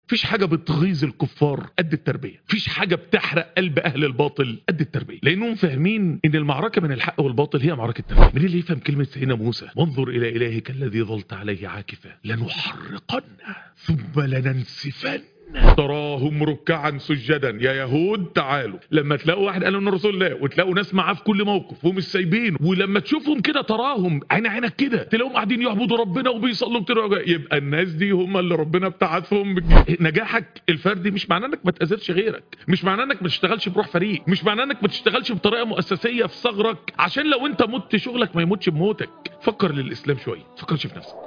مفيش حاجه بتغيظ الكفار قد التربيه مفيش حاجه بتحرق قلب اهل الباطل قد التربيه لانهم فاهمين ان المعركه من الحق والباطل هي معركه تربيه من اللي يفهم كلمه سيدنا موسى وانظر الى الهك الذي ظلت عليه عاكفا لنحرقنه ثم لننسفنه تراهم ركعا سجدا يا يهود تعالوا لما تلاقوا واحد قال انه رسول الله وتلاقوا ناس معاه في كل موقف ومش سايبينه ولما تشوفهم كده تراهم عين عينك كده تلاقيهم قاعدين يعبدوا ربنا وبيصلوا كتير وجا- يبقى الناس دي هم اللي ربنا ابتعثهم بج- نجاحك الفردي مش معناه انك ما تاذيش غيرك مش معناه انك ما تشتغلش بروح فريق مش معناه انك ما تشتغلش بطريقه مؤسسيه في ثغرك عشان لو انت مت شغلك ما يموتش بموتك فكر للاسلام شويه فكرش في نفسك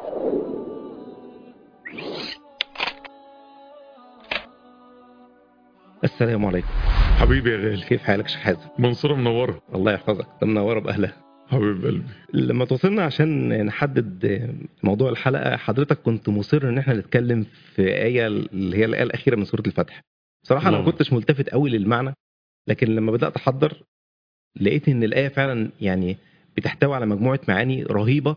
السلام عليكم حبيبي يا غالي كيف حالك شيخ حازم منصوره منوره الله يحفظك ده منوره باهلها حبيب قلبي لما توصلنا عشان نحدد موضوع الحلقه حضرتك كنت مصر ان احنا نتكلم في ايه اللي هي الايه الاخيره من سوره الفتح بصراحه انا ما الله. كنتش ملتفت قوي للمعنى لكن لما بدات احضر لقيت ان الايه فعلا يعني بتحتوي على مجموعه معاني رهيبه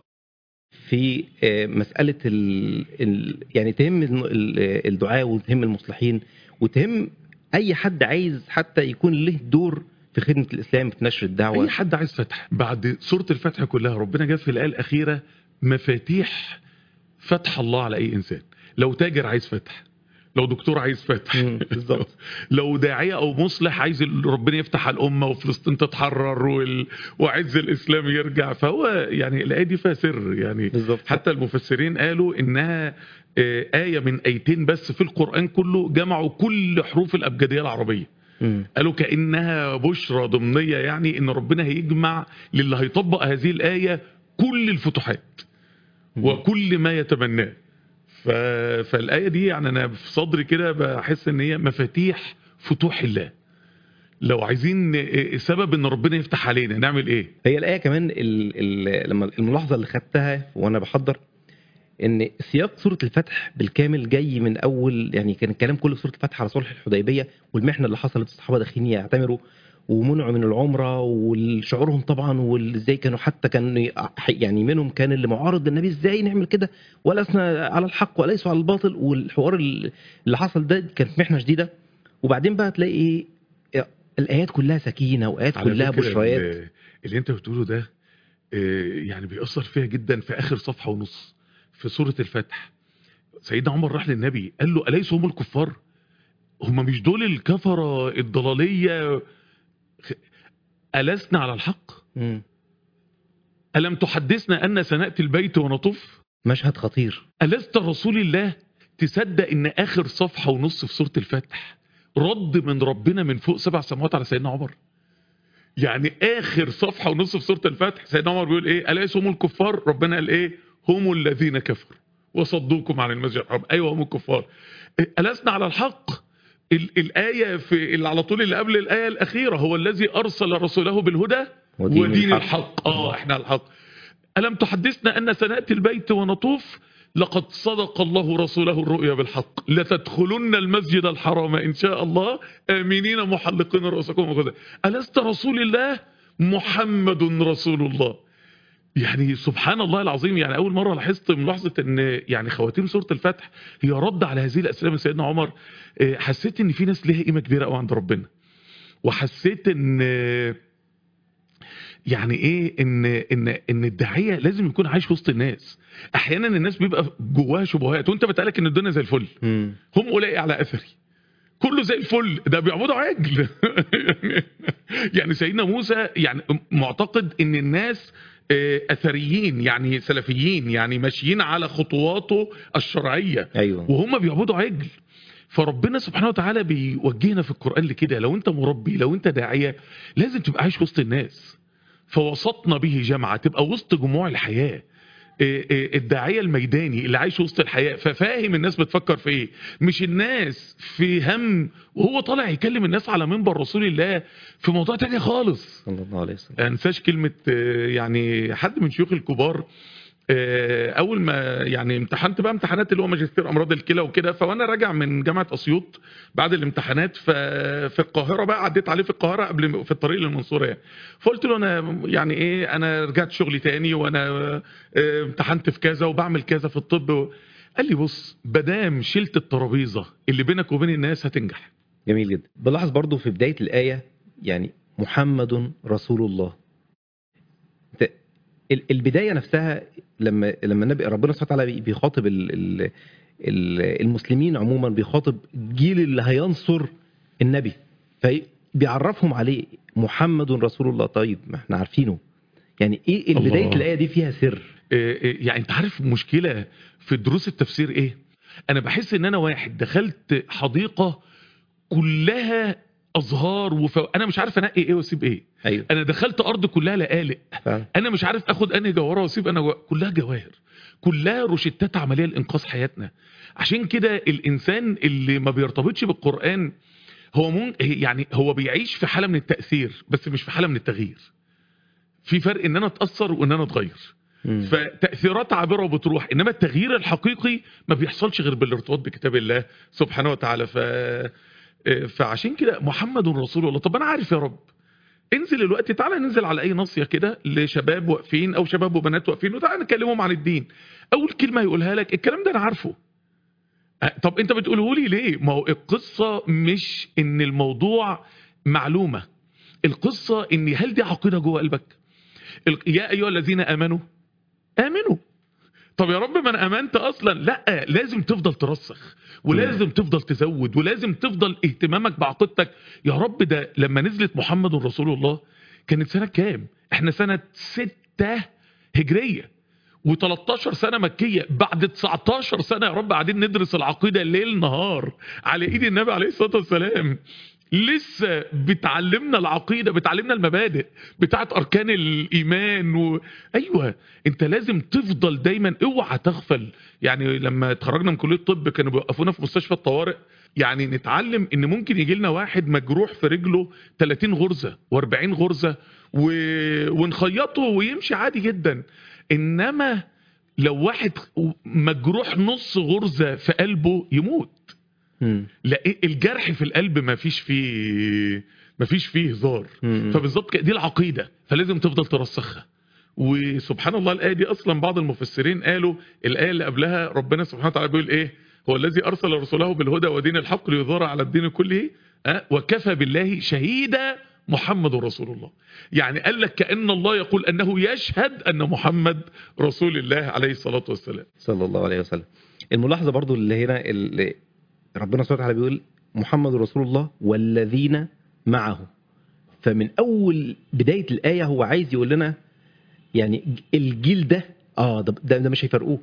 في آه، مساله ال... ال... يعني تهم ال- الدعاء وتهم المصلحين وتهم اي حد عايز حتى يكون له دور في خدمه الاسلام في نشر الدعوه اي حد عايز فتح بعد سوره الفتح كلها ربنا جاب في الايه الاخيره مفاتيح فتح الله على اي انسان لو تاجر عايز فتح لو دكتور عايز فتح مم، بالظبط لو داعيه او مصلح عايز ال- ربنا يفتح على الامه وفلسطين تتحرر وال... وعز الاسلام يرجع فهو يعني الايه دي فيها سر يعني بالظبط حتى المفسرين قالوا انها آه، آية من آيتين بس في القرآن كله جمعوا كل حروف الأبجدية العربية مم. قالوا كأنها بشرى ضمنية يعني ان ربنا هيجمع للي هيطبق هذه الآية كل الفتوحات وكل ما يتمناه ف... فالآية دي يعني أنا في صدري كده بحس ان هي مفاتيح فتوح الله لو عايزين آه، سبب ان ربنا يفتح علينا نعمل ايه هي الآية كمان ال ال لما الملاحظة اللي خدتها وأنا بحضر إن سياق سورة الفتح بالكامل جاي من أول يعني كان الكلام كله في سورة الفتح على صلح الحديبية والمحنة اللي حصلت الصحابة داخلين يعتمروا ومنعوا من العمرة وشعورهم طبعا وازاي كانوا حتى كان يعني منهم كان اللي معارض للنبي ازاي نعمل كده ولسنا على الحق وليسوا على الباطل والحوار اللي حصل ده كانت محنة شديدة وبعدين بقى تلاقي ايه الايات كلها سكينه وايات على كلها فكرة بشريات ال- اللي انت بتقوله ده آه، يعني بيأثر فيها جدا في آخر صفحة ونص في سورة الفتح سيدنا عمر راح للنبي قال له أليسوا هم الكفار هم مش دول الكفرة الضلالية خ- ألسنا على الحق مم. ألم تحدثنا أن سنأتي البيت ونطوف مشهد خطير ألست رسول الله تصدق ان اخر صفحة ونص في سورة الفتح رد من ربنا من فوق سبع سماوات على سيدنا عمر يعني اخر صفحة ونص في سورة الفتح سيدنا عمر بيقول ايه أليس هم الكفار ربنا قال ايه هم الذين كفروا وصدوكم عن المسجد الحرام ايوه هم الكفار إيه، ألسنا على الحق ال- الآية في اللي على طول اللي قبل الآية الأخيرة هو الذي أرسل رسوله بالهدى ودين ودين الحق. الحق اه احنا على الحق ألم تحدثنا أن سنأتي البيت ونطوف لقد صدق الله رسوله الرؤيا بالحق لتدخلن المسجد الحرام إن شاء الله آمنين محلقين رؤوسكم وكذا ألست رسول الله محمد رسول الله يعني سبحان الله العظيم يعني أول مرة لاحظت ملاحظة أن يعني خواتيم سورة الفتح هي رد على هذه الأسئلة من سيدنا عمر آه، حسيت أن في ناس ليها قيمة كبيرة قوي عند ربنا وحسيت أن يعني ايه ان ان ان الداعيه لازم يكون عايش وسط الناس احيانا الناس بيبقى جواها شبهات وانت بتقالك ان الدنيا زي الفل مم. هم اولئك على اثري كله زي الفل ده بيعبدوا عجل يعني- يعني سيدنا موسى يعني معتقد ان الناس آه، اثريين يعني سلفيين يعني ماشيين على خطواته الشرعيه ايوه وهم بيعبدوا عجل فربنا سبحانه وتعالى بيوجهنا في القرآن لكده لو انت مربي لو انت داعية لازم تبقى عايش وسط الناس فوسطنا به جمعة تبقى وسط جموع الحياة إيه إيه الداعية الميداني اللي عايش وسط الحياة ففاهم الناس بتفكر في ايه مش الناس في هم وهو طالع يكلم الناس على منبر رسول الله في موضوع تاني خالص صلى الله عليه وسلم انساش كلمة آه، يعني حد من شيوخ الكبار آه، اول ما يعني امتحنت بقى امتحانات اللي هو ماجستير امراض الكلى وكده فوانا راجع من جامعه اسيوط بعد الامتحانات ففي القاهره بقى عديت عليه في القاهره قبل في الطريق للمنصوره يعني فقلت له انا يعني ايه انا رجعت شغلي تاني وانا آه، امتحنت في كذا وبعمل كذا في الطب قال لي بص بدام شلت الترابيزه اللي بينك وبين الناس هتنجح جميل جدا بلاحظ برضو في بدايه الايه يعني محمد رسول الله ت- ال- البدايه نفسها لما لما النبي ربنا سبحانه وتعالى بي- بيخاطب ال- ال- ال- المسلمين عموما بيخاطب الجيل اللي هينصر النبي فبيعرفهم عليه محمد رسول الله طيب ما احنا عارفينه يعني ايه الله. بدايه الايه دي فيها سر إيه إيه يعني انت عارف مشكله في دروس التفسير ايه انا بحس ان انا واحد دخلت حديقه كلها ازهار وف... انا مش عارف انقي ايه واسيب ايه ايوه انا دخلت ارض كلها لقالق فعلا انا مش عارف اخد انهي جوهره واسيب انا جو... كلها جواهر كلها روشتات عمليه لانقاذ حياتنا عشان كده الانسان اللي ما بيرتبطش بالقران هو مون... يعني هو بيعيش في حاله من التاثير بس مش في حاله من التغيير في فرق ان انا اتاثر وان انا اتغير مم. فتاثيرات عابره وبتروح انما التغيير الحقيقي ما بيحصلش غير بالارتباط بكتاب الله سبحانه وتعالى ف فعشان كده محمد رسول الله طب انا عارف يا رب انزل الوقت تعالى ننزل على اي ناصيه كده لشباب واقفين او شباب وبنات واقفين وتعالى نكلمهم عن الدين اول كلمه يقولها لك الكلام ده انا عارفه أه، طب انت بتقوله لي ليه ما هو القصه مش ان الموضوع معلومه القصه ان هل دي عقيده جوه قلبك ال- يا ايها الذين امنوا امنوا طب يا رب ما انا امنت اصلا لا لازم تفضل ترسخ ولازم تفضل تزود ولازم تفضل اهتمامك بعقيدتك يا رب ده لما نزلت محمد رسول الله كانت سنه كام احنا سنه ستة هجريه و13 سنه مكيه بعد 19 سنه يا رب قاعدين ندرس العقيده ليل نهار على ايد النبي عليه الصلاه والسلام لسه بتعلمنا العقيده بتعلمنا المبادئ بتاعت اركان الايمان و... ايوه انت لازم تفضل دايما اوعى تغفل يعني لما اتخرجنا من كليه الطب كانوا بيوقفونا في مستشفى الطوارئ يعني نتعلم ان ممكن يجي لنا واحد مجروح في رجله 30 غرزه و40 غرزه و... ونخيطه ويمشي عادي جدا انما لو واحد مجروح نص غرزه في قلبه يموت مم. لا إيه الجرح في القلب ما فيش فيه ما فيش فيه هزار مم. فبالظبط كده دي العقيده فلازم تفضل ترسخها وسبحان الله الايه دي اصلا بعض المفسرين قالوا الايه اللي قبلها ربنا سبحانه وتعالى بيقول ايه هو الذي ارسل رسوله بالهدى ودين الحق ليظهر على الدين كله أه؟ وكفى بالله شهيدا محمد رسول الله يعني قال لك كأن الله يقول أنه يشهد أن محمد رسول الله عليه الصلاة والسلام صلى الله عليه وسلم الملاحظه برضو اللي هنا اللي ربنا سبحانه وتعالى بيقول محمد رسول الله والذين معه فمن اول بدايه الايه هو عايز يقول لنا يعني الجيل ده اه ده ده, ده مش هيفرقوه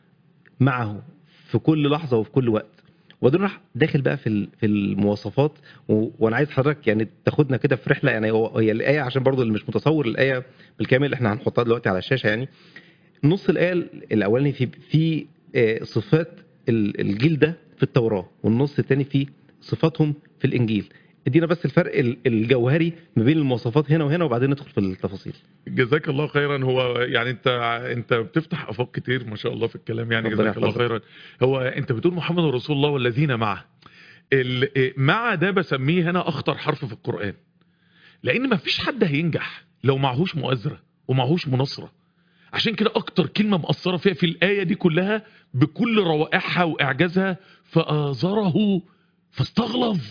معه في كل لحظه وفي كل وقت وبعدين راح داخل بقى في ال- في المواصفات و... وانا عايز حضرتك يعني تاخدنا كده في رحله يعني هو- هي الايه عشان برضو اللي مش متصور الايه بالكامل احنا هنحطها دلوقتي على الشاشه يعني نص الايه الاولاني في في آه، صفات ال- الجيل ده في التوراه والنص الثاني في صفاتهم في الانجيل ادينا بس الفرق ال- الجوهري ما بين المواصفات هنا وهنا وبعدين ندخل في التفاصيل جزاك الله خيرا هو يعني انت انت بتفتح افاق كتير ما شاء الله في الكلام يعني ربنا جزاك الله يحفظك. خيرا هو انت بتقول محمد رسول الله والذين معه ال- إيه، مع ده بسميه هنا اخطر حرف في القران لان ما فيش حد هينجح لو معهوش مؤازره ومعهوش مناصره عشان كده اكتر كلمه مأثره فيها في الايه دي كلها بكل روائعها واعجازها فآزره فاستغلظ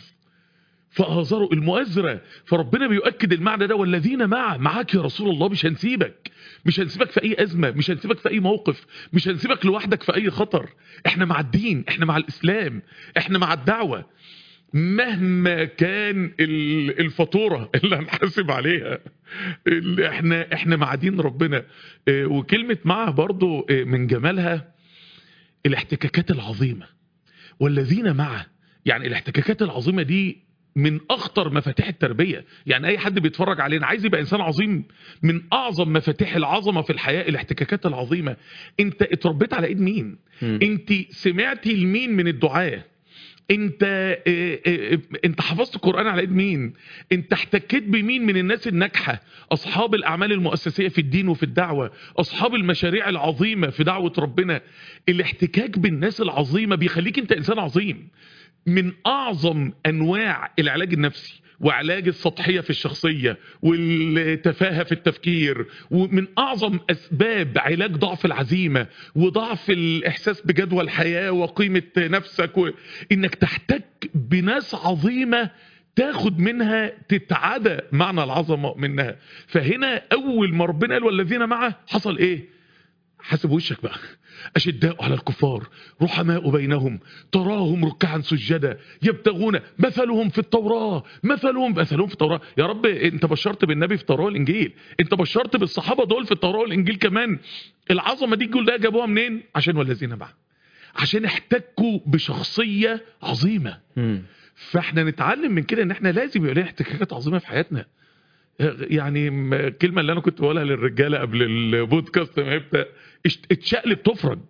فآزروا المؤازرة فربنا بيؤكد المعنى ده والذين معه معاك يا رسول الله مش هنسيبك مش هنسيبك في أي أزمة مش هنسيبك في أي موقف مش هنسيبك لوحدك في أي خطر احنا مع الدين احنا مع الإسلام احنا مع الدعوة مهما كان ال- الفاتورة اللي هنحاسب عليها اللي احنا احنا مع دين ربنا اه، وكلمة معه برضو اه، من جمالها الاحتكاكات العظيمة والذين معه يعني الاحتكاكات العظيمة دي من اخطر مفاتيح التربية يعني اي حد بيتفرج علينا عايز يبقى انسان عظيم من اعظم مفاتيح العظمة في الحياة الاحتكاكات العظيمة انت اتربيت على ايد مين مم. انت سمعتي لمين من الدعاة انت اه، اه، اه، انت حفظت القرآن على ايد مين انت احتكيت بمين من الناس الناجحة اصحاب الاعمال المؤسسية في الدين وفي الدعوة اصحاب المشاريع العظيمة في دعوة ربنا الاحتكاك بالناس العظيمة بيخليك انت انسان عظيم من اعظم انواع العلاج النفسي وعلاج السطحيه في الشخصيه والتفاهه في التفكير ومن اعظم اسباب علاج ضعف العزيمه وضعف الاحساس بجدوى الحياه وقيمه نفسك و... انك تحتك بناس عظيمه تاخد منها تتعدى معنى العظمه منها فهنا اول ما ربنا قال والذين معه حصل ايه حسب وشك بقى أشداء على الكفار رحماء بينهم تراهم ركعا سجدا يبتغون مثلهم في التوراة مثلهم مثلهم في التوراة يا رب انت بشرت بالنبي في التوراة والإنجيل انت بشرت بالصحابة دول في التوراة والإنجيل كمان العظمة دي كلها جابوها منين عشان والذين معه عشان احتكوا بشخصية عظيمة مم. فاحنا نتعلم من كده ان احنا لازم يبقى لنا احتكاكات عظيمه في حياتنا يعني م- الكلمه اللي انا كنت بقولها للرجاله قبل البودكاست ما يبدا اشت- اتشقلب تفرج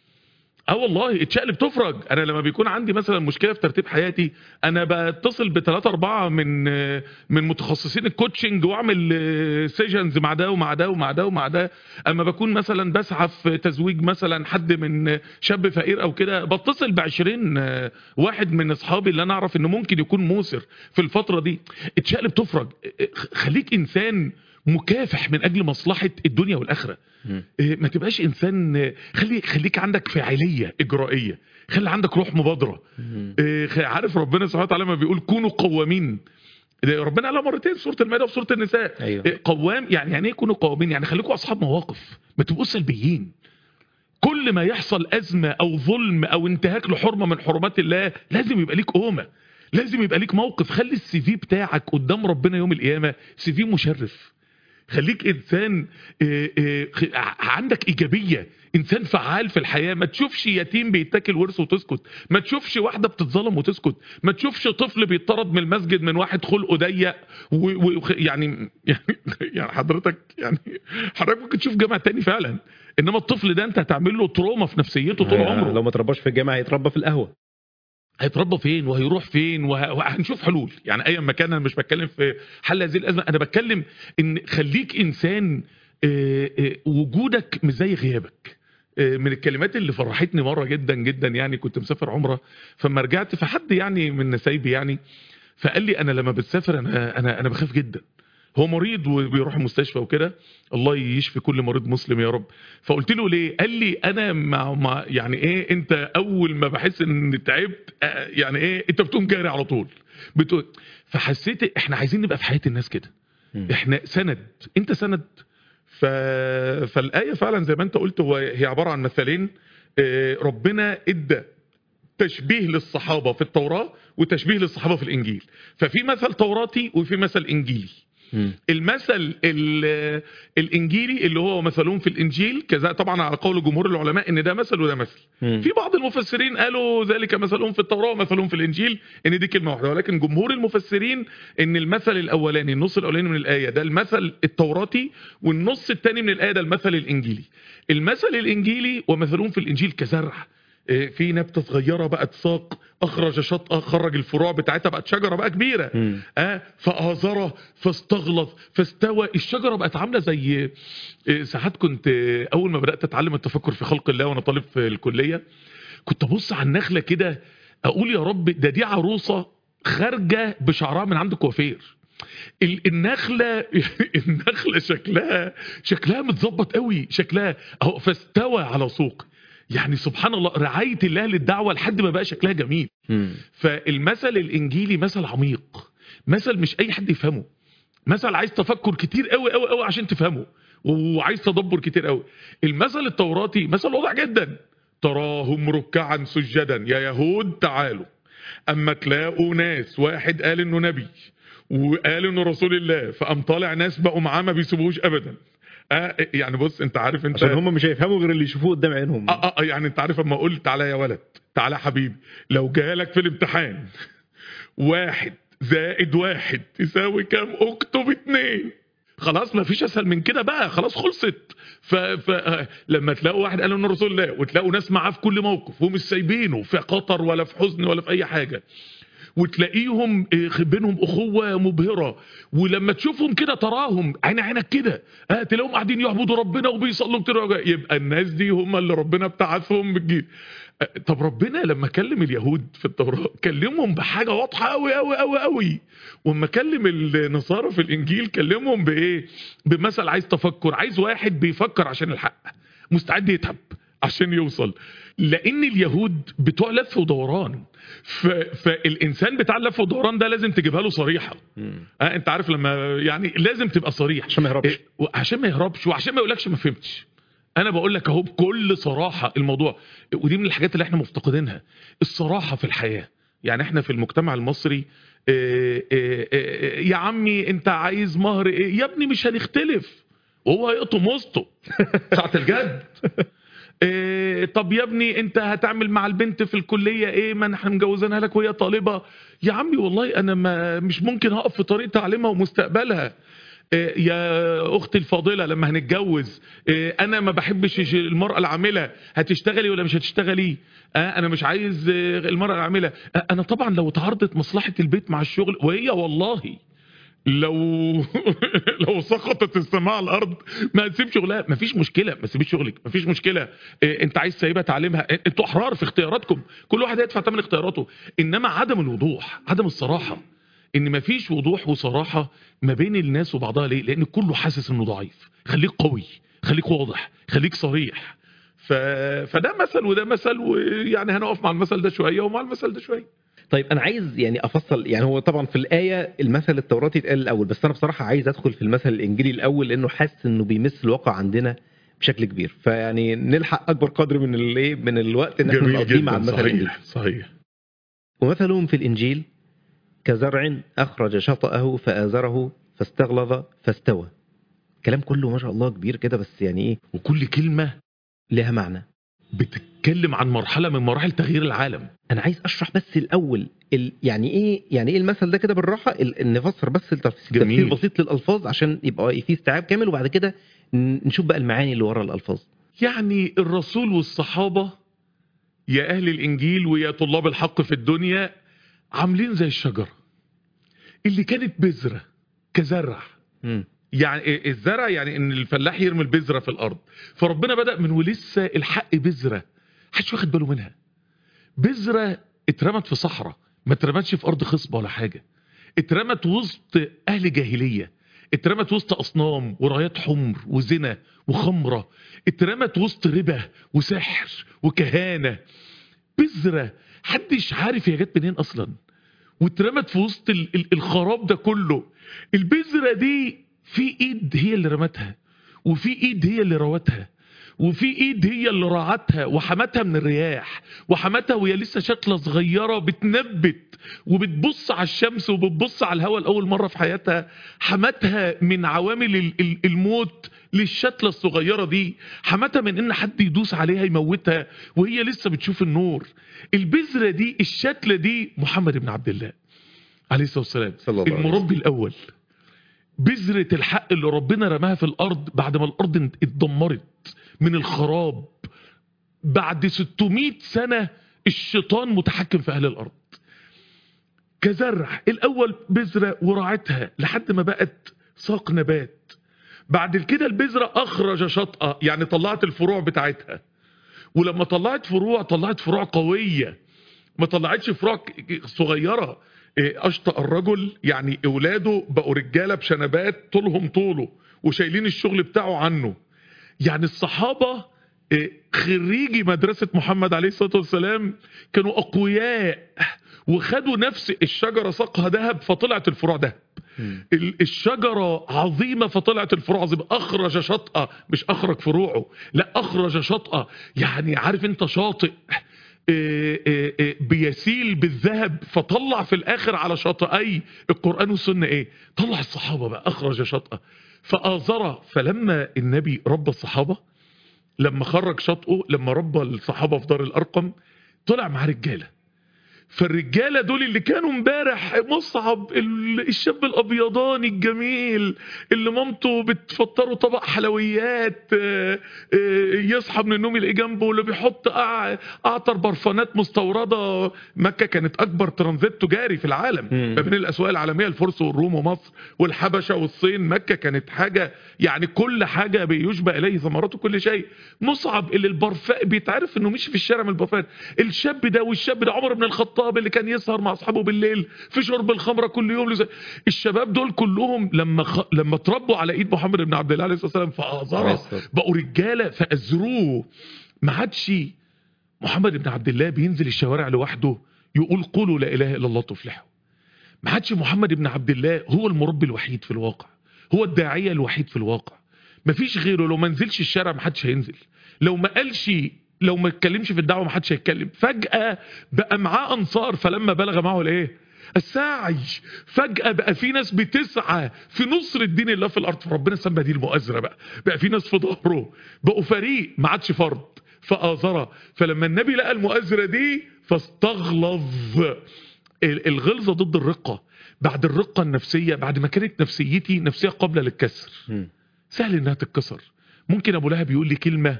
اه والله اتشقلب تفرج انا لما بيكون عندي مثلا مشكله في ترتيب حياتي انا بتصل بثلاثة اربعة من من متخصصين الكوتشنج واعمل سيجنز مع ده ومع ده ومع ده ومع ده اما بكون مثلا بسعى في تزويج مثلا حد من شاب فقير او كده بتصل ب 20 واحد من اصحابي اللي انا اعرف انه ممكن يكون موسر في الفتره دي اتشقلب تفرج خليك انسان مكافح من اجل مصلحه الدنيا والاخره مم. إيه، ما تبقاش انسان آه، خلي خليك عندك فاعليه اجرائيه خلي عندك روح مبادره مم. إيه، خ- عارف ربنا سبحانه وتعالى لما بيقول كونوا قوامين ده ربنا قالها مرتين في سوره المائده وفي سوره النساء أيوه. إيه، قوام يعني يعني ايه كونوا قوامين يعني خليكم اصحاب مواقف ما تبقوش سلبيين كل ما يحصل ازمه او ظلم او انتهاك لحرمه من حرمات الله لازم يبقى ليك قومه لازم يبقى ليك موقف خلي السي في بتاعك قدام ربنا يوم القيامه سي في مشرف خليك انسان آه، آه، خ- ع- عندك ايجابيه انسان فعال في الحياه ما تشوفش يتيم بيتاكل ورث وتسكت ما تشوفش واحده بتتظلم وتسكت ما تشوفش طفل بيطرد من المسجد من واحد خلقه ضيق و- و- وخ- يعني يعني يعني حضرتك يعني حضرتك ممكن تشوف جامع تاني فعلا انما الطفل ده انت هتعمل له تروما في نفسيته طول آه، عمره لو ما ترباش في الجامعه هيتربى في القهوه هيتربى فين وهيروح فين وه- وهنشوف حلول يعني ايا ما كان انا مش بتكلم في حل هذه الازمه انا بتكلم ان خليك انسان آه، آه، وجودك مش زي غيابك آه، من الكلمات اللي فرحتني مره جدا جدا يعني كنت مسافر عمره فما رجعت فحد يعني من نسايبي يعني فقال لي انا لما بتسافر انا انا انا بخاف جدا هو مريض وبيروح المستشفى وكده الله يشفي كل مريض مسلم يا رب فقلت له ليه قال لي انا مع, مع يعني ايه انت اول ما بحس ان تعبت آه، يعني ايه انت بتقوم جاري على طول بتقول فحسيت احنا عايزين نبقى في حياه الناس كده مم. احنا سند انت سند ف... فالايه فعلا زي ما انت قلت هو هي عباره عن مثالين آه، ربنا ادى تشبيه للصحابه في التوراه وتشبيه للصحابه في الانجيل ففي مثل توراتي وفي مثل انجيلي مم. المثل ال- الانجيلي اللي هو مثلهم في الانجيل كذا طبعا على قول جمهور العلماء ان ده مثل وده مثل مم. في بعض المفسرين قالوا ذلك مثلهم في التوراه ومثلهم في الانجيل ان دي كلمه واحده ولكن جمهور المفسرين ان المثل الاولاني النص الاولاني من الايه ده المثل التوراتي والنص الثاني من الايه ده المثل الانجيلي المثل الانجيلي ومثلهم في الانجيل كزرع إيه، في نبته صغيره بقت ساق اخرج شطأ خرج الفروع بتاعتها بقت شجره بقى كبيره مم. اه فآزر فاستغلظ فاستوى الشجره بقت عامله زي آه، ساعات كنت آه، اول ما بدات اتعلم التفكر في خلق الله وانا طالب في الكليه كنت ابص على النخله كده اقول يا رب ده دي عروسه خارجه بشعرها من عند كوافير ال- النخله النخله شكلها شكلها متظبط قوي شكلها اهو فاستوى على سوق يعني سبحان الله رعايه الله للدعوه لحد ما بقى شكلها جميل مم. فالمثل الانجيلي مثل عميق مثل مش اي حد يفهمه مثل عايز تفكر كتير قوي قوي قوي عشان تفهمه وعايز تدبر كتير قوي المثل التوراتي مثل واضح جدا تراهم ركعا سجدا يا يهود تعالوا اما تلاقوا ناس واحد قال انه نبي وقال انه رسول الله فقام طالع ناس بقوا معاه ما بيسيبوهوش ابدا آه يعني بص انت عارف انت عشان هم مش هيفهموا غير اللي يشوفوه قدام عينهم اه اه آه، يعني انت عارف اما اقول تعالى يا ولد تعالى يا حبيبي لو جالك في الامتحان واحد زائد واحد تساوي كام اكتب اتنين خلاص ما فيش اسهل من كده بقى خلاص خلصت ف... ف... آه، لما تلاقوا واحد قال انه رسول الله وتلاقوا ناس معاه في كل موقف ومش سايبينه في خطر ولا في حزن ولا في اي حاجه وتلاقيهم آه، بينهم اخوه مبهره ولما تشوفهم كده تراهم عين عينك كده آه تلاقيهم قاعدين يعبدوا ربنا وبيصلوا كتير وجا- يبقى الناس دي هم اللي ربنا ابتعثهم بالجيل آه، طب ربنا لما كلم اليهود في التوراه كلمهم بحاجه واضحه قوي قوي قوي قوي واما كلم النصارى في الانجيل كلمهم بايه بمثل عايز تفكر عايز واحد بيفكر عشان الحق مستعد يتعب عشان يوصل لان اليهود بتوع لف ودوران ف... فالانسان بتاع اللف ودوران ده لازم تجيبها له صريحه آه انت عارف لما يعني لازم تبقى صريح عشان ما يهربش إيه، وعشان ما يهربش وعشان ما يقولكش ما فهمتش انا بقول لك اهو بكل صراحه الموضوع ودي من الحاجات اللي احنا مفتقدينها الصراحه في الحياه يعني احنا في المجتمع المصري إيه إيه إيه يا عمي انت عايز مهر ايه يا ابني مش هنختلف وهو هيقطم وسطه ساعه الجد إيه طب يا ابني انت هتعمل مع البنت في الكليه ايه ما احنا مجوزينها لك وهي طالبه يا عمي والله انا ما مش ممكن هقف في طريق تعليمها ومستقبلها إيه يا اختي الفاضله لما هنتجوز إيه انا ما بحبش الش- المراه العامله هتشتغلي ولا مش هتشتغلي آه انا مش عايز آه، المراه العامله آه انا طبعا لو تعارضت مصلحه البيت مع الشغل وهي والله لو لو سقطت السماء على الارض ما هتسيب شغلها مفيش مشكله ما تسيبيش شغلك مفيش مشكله إيه انت عايز سايبها تعليمها إيه انتوا احرار في اختياراتكم كل واحد هيدفع ثمن اختياراته انما عدم الوضوح عدم الصراحه ان مفيش وضوح وصراحه ما بين الناس وبعضها ليه لان كله حاسس انه ضعيف خليك قوي خليك واضح خليك صريح ف... فده مثل وده مثل ويعني هنقف مع المثل ده شويه ومع المثل ده شويه طيب انا عايز يعني افصل يعني هو طبعا في الايه المثل التوراتي اتقال الاول بس انا بصراحه عايز ادخل في المثل الانجيلي الاول لانه حاسس انه بيمس الواقع عندنا بشكل كبير فيعني نلحق اكبر قدر من الايه من الوقت ان احنا نقضيه مع المثل الانجيلي صحيح صحيح ومثلهم في الانجيل كزرع اخرج شطاه فازره فاستغلظ فاستوى كلام كله ما شاء الله كبير كده بس يعني ايه وكل كلمه لها معنى بتتكلم عن مرحله من مراحل تغيير العالم انا عايز اشرح بس الاول ال... يعني ايه يعني ايه المثل ده كده بالراحه ال... نفسر بس التفسير جميل. تفسير بسيط للالفاظ عشان يبقى في استيعاب كامل وبعد كده ن- نشوف بقى المعاني اللي ورا الالفاظ يعني الرسول والصحابة يا أهل الإنجيل ويا طلاب الحق في الدنيا عاملين زي الشجرة اللي كانت بذرة كزرع مم. يعني الزرع يعني ان الفلاح يرمي البذرة في الأرض فربنا بدأ من ولسه الحق بذرة محدش واخد باله منها بذرة اترمت في صحراء ما اترمتش في أرض خصبة ولا حاجة اترمت وسط أهل جاهلية اترمت وسط أصنام ورايات حمر وزنا وخمرة اترمت وسط ربا وسحر وكهانة بذرة حدش عارف هي جت منين أصلا واترمت في وسط ال- ال- الخراب ده كله البذرة دي في ايد هي اللي رمتها وفي ايد هي اللي روتها وفي ايد هي اللي رعتها وحمتها من الرياح وحمتها وهي لسه شكلة صغيرة بتنبت وبتبص على الشمس وبتبص على الهواء لأول مرة في حياتها حمتها من عوامل ال- ال- الموت للشتلة الصغيرة دي حمتها من ان حد يدوس عليها يموتها وهي لسه بتشوف النور البذرة دي الشتلة دي محمد بن عبد الله عليه الصلاة والسلام صلى الله عليه وسلم. المربي الأول بذرة الحق اللي ربنا رماها في الأرض بعد ما الأرض اتدمرت من الخراب بعد 600 سنة الشيطان متحكم في أهل الأرض كزرع الأول بذرة ورعتها لحد ما بقت ساق نبات بعد كده البذرة أخرج شطأة يعني طلعت الفروع بتاعتها ولما طلعت فروع طلعت فروع قوية ما طلعتش فروع ك- ك- صغيرة إيه، أشطأ الرجل يعني أولاده بقوا رجالة بشنبات طولهم طوله وشايلين الشغل بتاعه عنه يعني الصحابة إيه، خريجي مدرسة محمد عليه الصلاة والسلام كانوا أقوياء وخدوا نفس الشجرة ساقها ذهب فطلعت الفروع ذهب مم. ال- الشجرة عظيمة فطلعت الفروع عظيمة أخرج شطأة مش أخرج فروعه لا أخرج شطأة يعني عارف أنت شاطئ إيه إيه إيه بيسيل بالذهب فطلع في الآخر على شاطئي القرآن والسنة إيه طلع الصحابة بقى أخرج شطأة فآزر فلما النبي ربى الصحابة لما خرج شطئه لما ربى الصحابة في دار الأرقم طلع معاه رجالة فالرجاله دول اللي كانوا امبارح مصعب ال- الشاب الابيضاني الجميل اللي مامته بتفطره طبق حلويات آه، آه، يصحى من النوم يلاقيه جنبه اللي بيحط أع- اعطر برفانات مستورده مكه كانت اكبر ترانزيت تجاري في العالم مم. ما بين الاسواق العالميه الفرس والروم ومصر والحبشه والصين مكه كانت حاجه يعني كل حاجه بيشبه اليه ثمرته كل شيء مصعب اللي البرفان بيتعرف انه مش في الشارع من البرفان الشاب ده والشاب ده عمر بن الخطاب اللي كان يسهر مع اصحابه بالليل في شرب الخمره كل يوم لزي. الشباب دول كلهم لما خ... لما اتربوا على ايد محمد بن عبد الله عليه الصلاه والسلام عليه فازره الصلاة. بقوا رجاله فازروه ما عادش محمد بن عبد الله بينزل الشوارع لوحده يقول قولوا لا اله الا الله تفلحوا ما عادش محمد بن عبد الله هو المربي الوحيد في الواقع هو الداعيه الوحيد في الواقع ما فيش غيره لو ما نزلش الشارع ما حدش هينزل لو ما قالش لو ما اتكلمش في الدعوه ما حدش هيتكلم فجاه بقى معاه انصار فلما بلغ معه الايه الساعي فجأة بقى في ناس بتسعى في نصر الدين الله في الأرض فربنا سمى دي المؤازرة بقى بقى في ناس في ظهره بقوا فريق ما عادش فرد فآزرة فلما النبي لقى المؤازرة دي فاستغلظ ال- الغلظة ضد الرقة بعد الرقة النفسية بعد ما كانت نفسيتي نفسية قابلة للكسر مم. سهل انها تتكسر ممكن ابو لهب يقول لي كلمة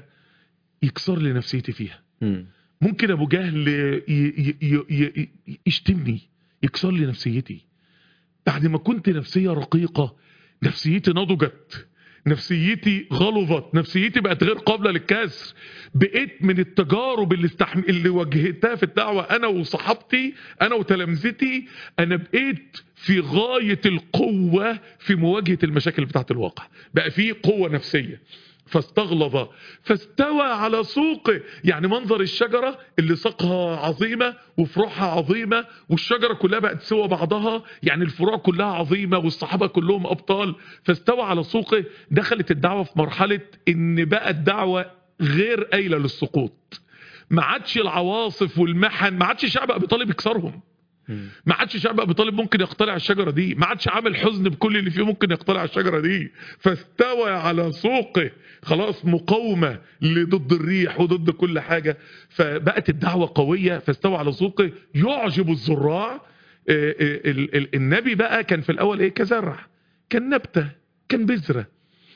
يكسر لي نفسيتي فيها مم. ممكن ابو جهل ي- ي- ي- ي- ي- يشتمني يكسر لي نفسيتي بعد ما كنت نفسية رقيقة نفسيتي نضجت نفسيتي غلظت نفسيتي بقت غير قابلة للكسر بقيت من التجارب اللي استحم... اللي واجهتها في الدعوة انا وصحابتي انا وتلامذتي انا بقيت في غاية القوة في مواجهة المشاكل بتاعت الواقع بقى في قوة نفسية فاستغلظ فاستوى على سوقه يعني منظر الشجرة اللي ساقها عظيمة وفروعها عظيمة والشجرة كلها بقت سوى بعضها يعني الفروع كلها عظيمة والصحابة كلهم أبطال فاستوى على سوقه دخلت الدعوة في مرحلة إن بقى الدعوة غير قايلة للسقوط ما عادش العواصف والمحن ما عادش شعب أبي طالب يكسرهم مم. ما عادش شعب ابي طالب ممكن يقتلع الشجره دي ما عادش عامل حزن بكل اللي فيه ممكن يقتلع الشجره دي فاستوى على سوقه خلاص مقاومه لضد الريح وضد كل حاجه فبقت الدعوه قويه فاستوى على سوقه يعجب الزراع آه، آه، ال- ال- النبي بقى كان في الاول ايه كزرع كان نبته كان بذره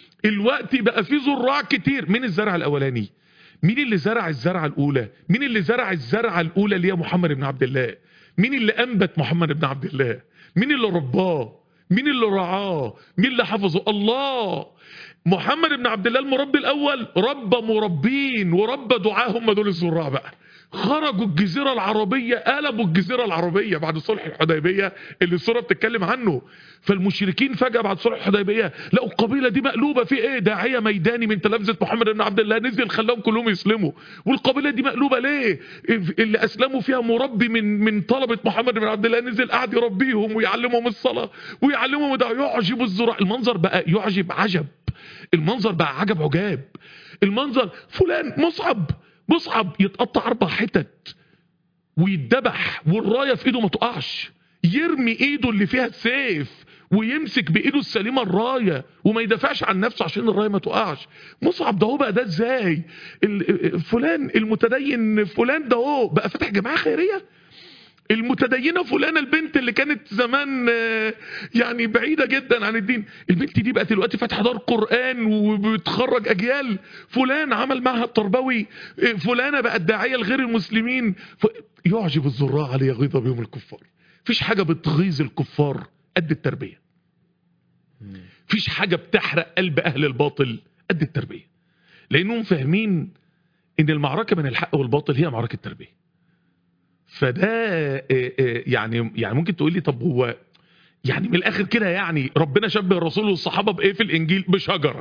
الوقت بقى فيه زراع كتير مين الزرع الاولاني مين اللي زرع الزرعه الاولى مين اللي زرع الزرعه الاولى اللي هي محمد بن عبد الله مين اللي انبت محمد بن عبد الله مين اللي رباه مين اللي رعاه مين اللي حفظه الله محمد بن عبد الله المربي الاول ربى مربين وربى دعاه هم دول الزراع بقى خرجوا الجزيرة العربية قلبوا الجزيرة العربية بعد صلح الحديبية اللي السورة بتتكلم عنه فالمشركين فجأة بعد صلح الحديبية لقوا القبيلة دي مقلوبة في ايه داعية ميداني من تلامذة محمد بن عبد الله نزل خلاهم كلهم يسلموا والقبيلة دي مقلوبة ليه اللي اسلموا فيها مربي من من طلبة محمد بن عبد الله نزل قعد يربيهم ويعلمهم الصلاة ويعلمهم ده يعجب الزراع المنظر بقى يعجب عجب المنظر بقى عجب عجاب المنظر فلان مصعب مصعب يتقطع اربع حتت ويتذبح والرايه في ايده ما تقعش يرمي ايده اللي فيها السيف ويمسك بايده السليمه الرايه وما يدافعش عن نفسه عشان الرايه ما تقعش مصعب ده هو بقى ده ازاي ال- فلان المتدين فلان ده هو بقى فاتح جماعه خيريه المتدينه فلانه البنت اللي كانت زمان آه، يعني بعيده جدا عن الدين البنت دي بقت دلوقتي فاتحه دار قران وبتخرج اجيال فلان عمل معهد تربوي آه، فلانه بقت داعيه لغير المسلمين ف... يعجب الزراع ليغيظ بهم الكفار فيش حاجه بتغيظ الكفار قد التربيه فيش حاجه بتحرق قلب اهل الباطل قد التربيه لانهم فاهمين ان المعركه بين الحق والباطل هي معركه تربيه فده آه، آه، يعني يعني ممكن تقول لي طب هو يعني من الاخر كده يعني ربنا شبه الرسول والصحابه بايه في الانجيل بشجره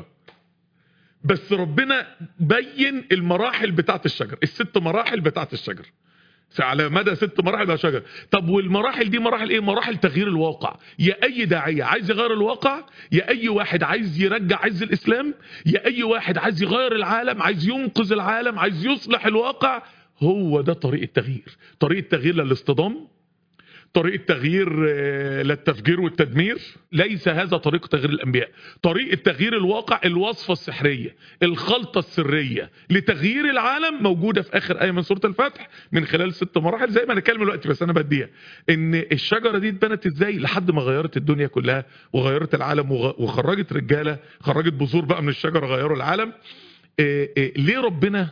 بس ربنا بين المراحل بتاعت الشجر الست مراحل بتاعت الشجر على مدى ست مراحل بقى شجر طب والمراحل دي مراحل ايه مراحل تغيير الواقع يا اي داعيه عايز يغير الواقع يا اي واحد عايز يرجع عز الاسلام يا اي واحد عايز يغير العالم عايز ينقذ العالم عايز يصلح الواقع هو ده طريق التغيير طريق التغيير لا الاصطدام طريقه تغيير آه، للتفجير والتدمير ليس هذا طريق تغيير الانبياء طريقه تغيير الواقع الوصفه السحريه الخلطه السريه لتغيير العالم موجوده في اخر ايه من سوره الفتح من خلال ست مراحل زي ما انا كلمه دلوقتي بس انا بديها ان الشجره دي اتبنت ازاي لحد ما غيرت الدنيا كلها وغيرت العالم وغ- وخرجت رجاله خرجت بذور بقى من الشجره غيروا العالم آه، آه، ليه ربنا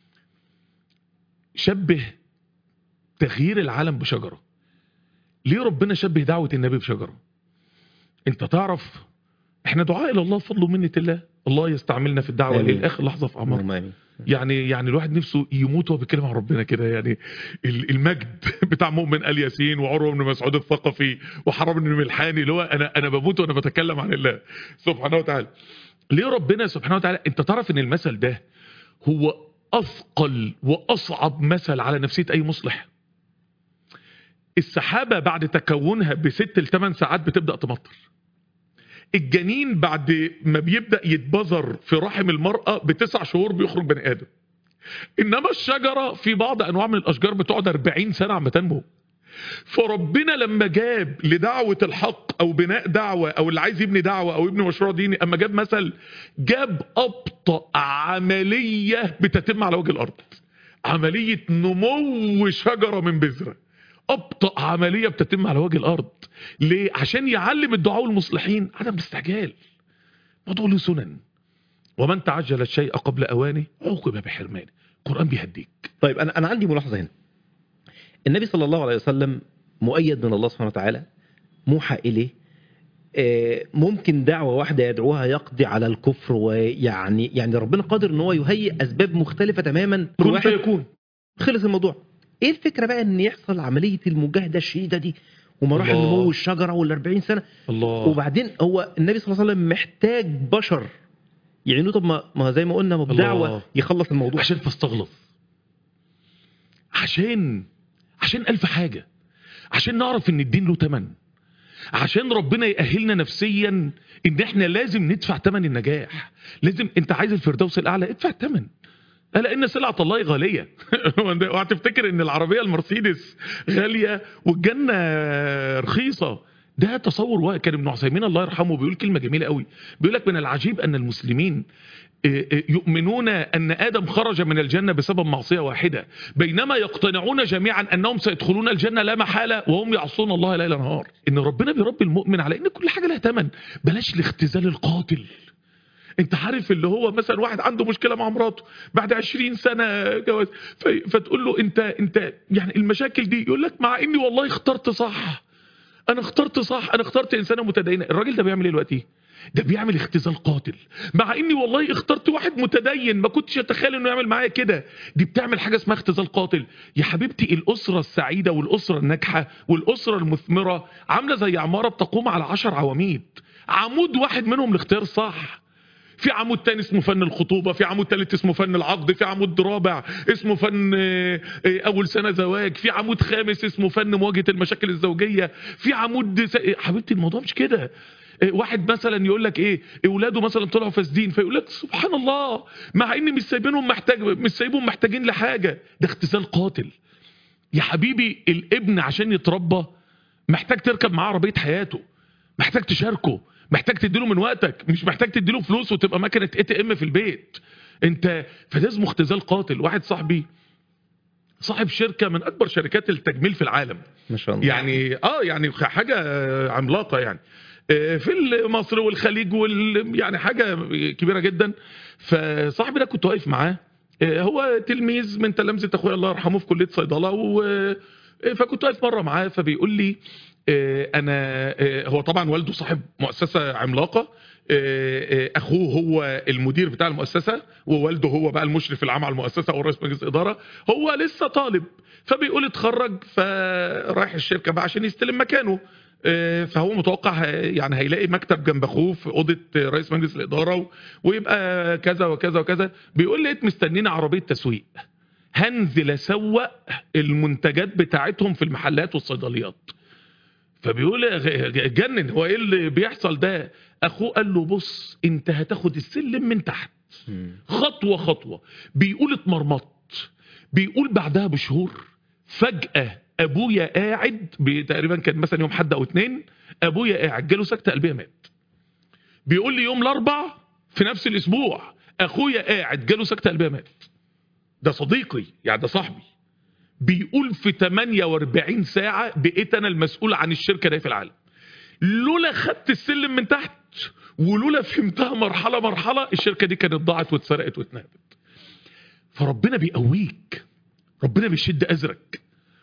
شبه تغيير العالم بشجره ليه ربنا شبه دعوه النبي بشجره انت تعرف احنا دعاء الى الله فضل ومنه الله الله يستعملنا في الدعوه آمين. لاخر لحظه في اعمارنا اللهم امين يعني يعني الواحد نفسه يموت وهو بيتكلم عن ربنا كده يعني ال- المجد بتاع مؤمن ال ياسين وعروه بن مسعود الثقفي وحرام بن ملحاني اللي هو انا انا بموت وانا بتكلم عن الله سبحانه وتعالى ليه ربنا سبحانه وتعالى انت تعرف ان المثل ده هو اثقل واصعب مثل على نفسيه اي مصلح السحابه بعد تكونها بست لثمان ساعات بتبدا تمطر الجنين بعد ما بيبدا يتبذر في رحم المراه بتسع شهور بيخرج بني ادم انما الشجره في بعض انواع من الاشجار بتقعد 40 سنه عم تنمو فربنا لما جاب لدعوه الحق او بناء دعوه او اللي عايز يبني دعوه او يبني مشروع ديني اما جاب مثل جاب ابطا عمليه بتتم على وجه الارض عمليه نمو شجره من بذره ابطا عمليه بتتم على وجه الارض ليه عشان يعلم الدعاء المصلحين عدم الاستعجال موضوع له سنن ومن تعجل الشيء قبل اوانه عوقب بحرمانه القران بيهديك طيب انا انا عندي ملاحظه هنا النبي صلى الله عليه وسلم مؤيد من الله سبحانه وتعالى موحى اليه آه، ممكن دعوه واحده يدعوها يقضي على الكفر ويعني يعني ربنا قادر ان هو يهيئ اسباب مختلفه تماما كل كن واحد فيكون خلص الموضوع ايه الفكره بقى ان يحصل عمليه المجاهده الشديده دي ومراحل الله. نمو الشجره وال 40 سنه الله وبعدين هو النبي صلى الله عليه وسلم محتاج بشر يعينوه طب ما ما زي ما قلنا ما بدعوه الله. يخلص الموضوع عشان تستغلظ عشان عشان ألف حاجة عشان نعرف ان الدين له تمن عشان ربنا يأهلنا نفسيا ان احنا لازم ندفع تمن النجاح لازم انت عايز الفردوس الاعلى ادفع التمن الا ان سلعه الله غاليه وهتفتكر ان العربيه المرسيدس غاليه والجنه رخيصه ده تصور واقع. كان ابن عثيمين الله يرحمه بيقول كلمه جميله قوي بيقول لك من العجيب ان المسلمين إيه إيه يؤمنون ان ادم خرج من الجنه بسبب معصيه واحده بينما يقتنعون جميعا انهم سيدخلون الجنه لا محاله وهم يعصون الله ليل نهار ان ربنا بيربي المؤمن على ان كل حاجه لها ثمن بلاش الاختزال القاتل انت عارف اللي هو مثلا واحد عنده مشكله مع مراته بعد 20 سنه جواز في- فتقول له انت انت يعني المشاكل دي يقول لك مع اني والله اخترت صح انا اخترت صح انا اخترت انسانه متدينه الراجل ده بيعمل ايه دلوقتي ده بيعمل اختزال قاتل مع اني والله اخترت واحد متدين ما كنتش اتخيل انه يعمل معايا كده دي بتعمل حاجه اسمها اختزال قاتل يا حبيبتي الاسره السعيده والاسره الناجحه والاسره المثمره عامله زي عماره بتقوم على عشر عواميد عمود واحد منهم الاختيار صح في عمود تاني اسمه فن الخطوبة في عمود تالت اسمه فن العقد في عمود رابع اسمه فن آه، آه، أول سنة زواج في عمود خامس اسمه فن مواجهة المشاكل الزوجية في عمود س... حبيبتي الموضوع مش كده آه، واحد مثلا يقول لك ايه اولاده مثلا طلعوا فاسدين فيقول لك سبحان الله مع ان مش سايبينهم محتاج مش سايبهم محتاجين لحاجه ده اختزال قاتل يا حبيبي الابن عشان يتربى محتاج تركب معاه عربيه حياته محتاج تشاركه محتاج تديله من وقتك مش محتاج تديله فلوس وتبقى مكنه اي تي ام في البيت انت فده اسمه اختزال قاتل واحد صاحبي صاحب شركه من اكبر شركات التجميل في العالم ما شاء الله يعني اه يعني حاجه عملاقه يعني آه، في مصر والخليج وال يعني حاجه كبيره جدا فصاحبي ده كنت واقف معاه آه، هو تلميذ من تلامذه اخويا الله يرحمه في كليه صيدله و آه، فكنت واقف مره معاه فبيقول لي آه، انا آه، هو طبعا والده صاحب مؤسسه عملاقه آه، آه، اخوه هو المدير بتاع المؤسسه ووالده هو بقى المشرف العام على المؤسسه او رئيس مجلس اداره هو لسه طالب فبيقول اتخرج فرايح الشركه بقى عشان يستلم مكانه آه، فهو متوقع ه- يعني هيلاقي مكتب جنب اخوه في اوضه رئيس مجلس الاداره و- ويبقى كذا وكذا وكذا بيقول لقيت مستنينا عربيه تسويق هنزل اسوق المنتجات بتاعتهم في المحلات والصيدليات فبيقول غ- جنن هو ايه اللي بيحصل ده اخوه قال له بص انت هتاخد السلم من تحت مم. خطوه خطوه بيقول اتمرمطت بيقول بعدها بشهور فجاه ابويا قاعد ب- تقريبا كان مثلا يوم حد او اتنين ابويا قاعد جاله سكته قلبيه مات بيقول لي يوم الاربع في نفس الاسبوع اخويا قاعد جاله سكته قلبيه مات ده صديقي يعني ده صاحبي بيقول في 48 ساعه بقيت انا المسؤول عن الشركه دي في العالم لولا خدت السلم من تحت ولولا فهمتها مرحله مرحله الشركه دي كانت ضاعت واتسرقت واتنهبت فربنا بيقويك ربنا بيشد ازرك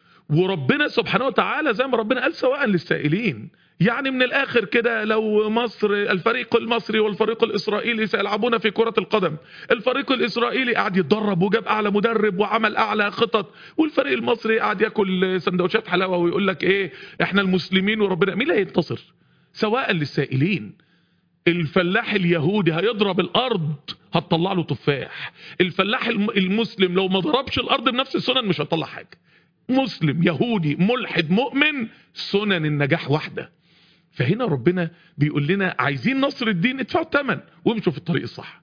وربنا سبحانه وتعالى زي ما ربنا قال سواء للسائلين يعني من الاخر كده لو مصر الفريق المصري والفريق الاسرائيلي سيلعبون في كره القدم الفريق الاسرائيلي قاعد يتدرب وجاب اعلى مدرب وعمل اعلى خطط والفريق المصري قاعد ياكل سندوتشات حلاوه ويقول لك ايه احنا المسلمين وربنا مين اللي هينتصر سواء للسائلين الفلاح اليهودي هيضرب الارض هتطلع له تفاح الفلاح الم- المسلم لو ما ضربش الارض بنفس السنن مش هتطلع حاجه مسلم يهودي ملحد مؤمن سنن النجاح واحده فهنا ربنا بيقول لنا عايزين نصر الدين ادفعوا الثمن وامشوا في الطريق الصح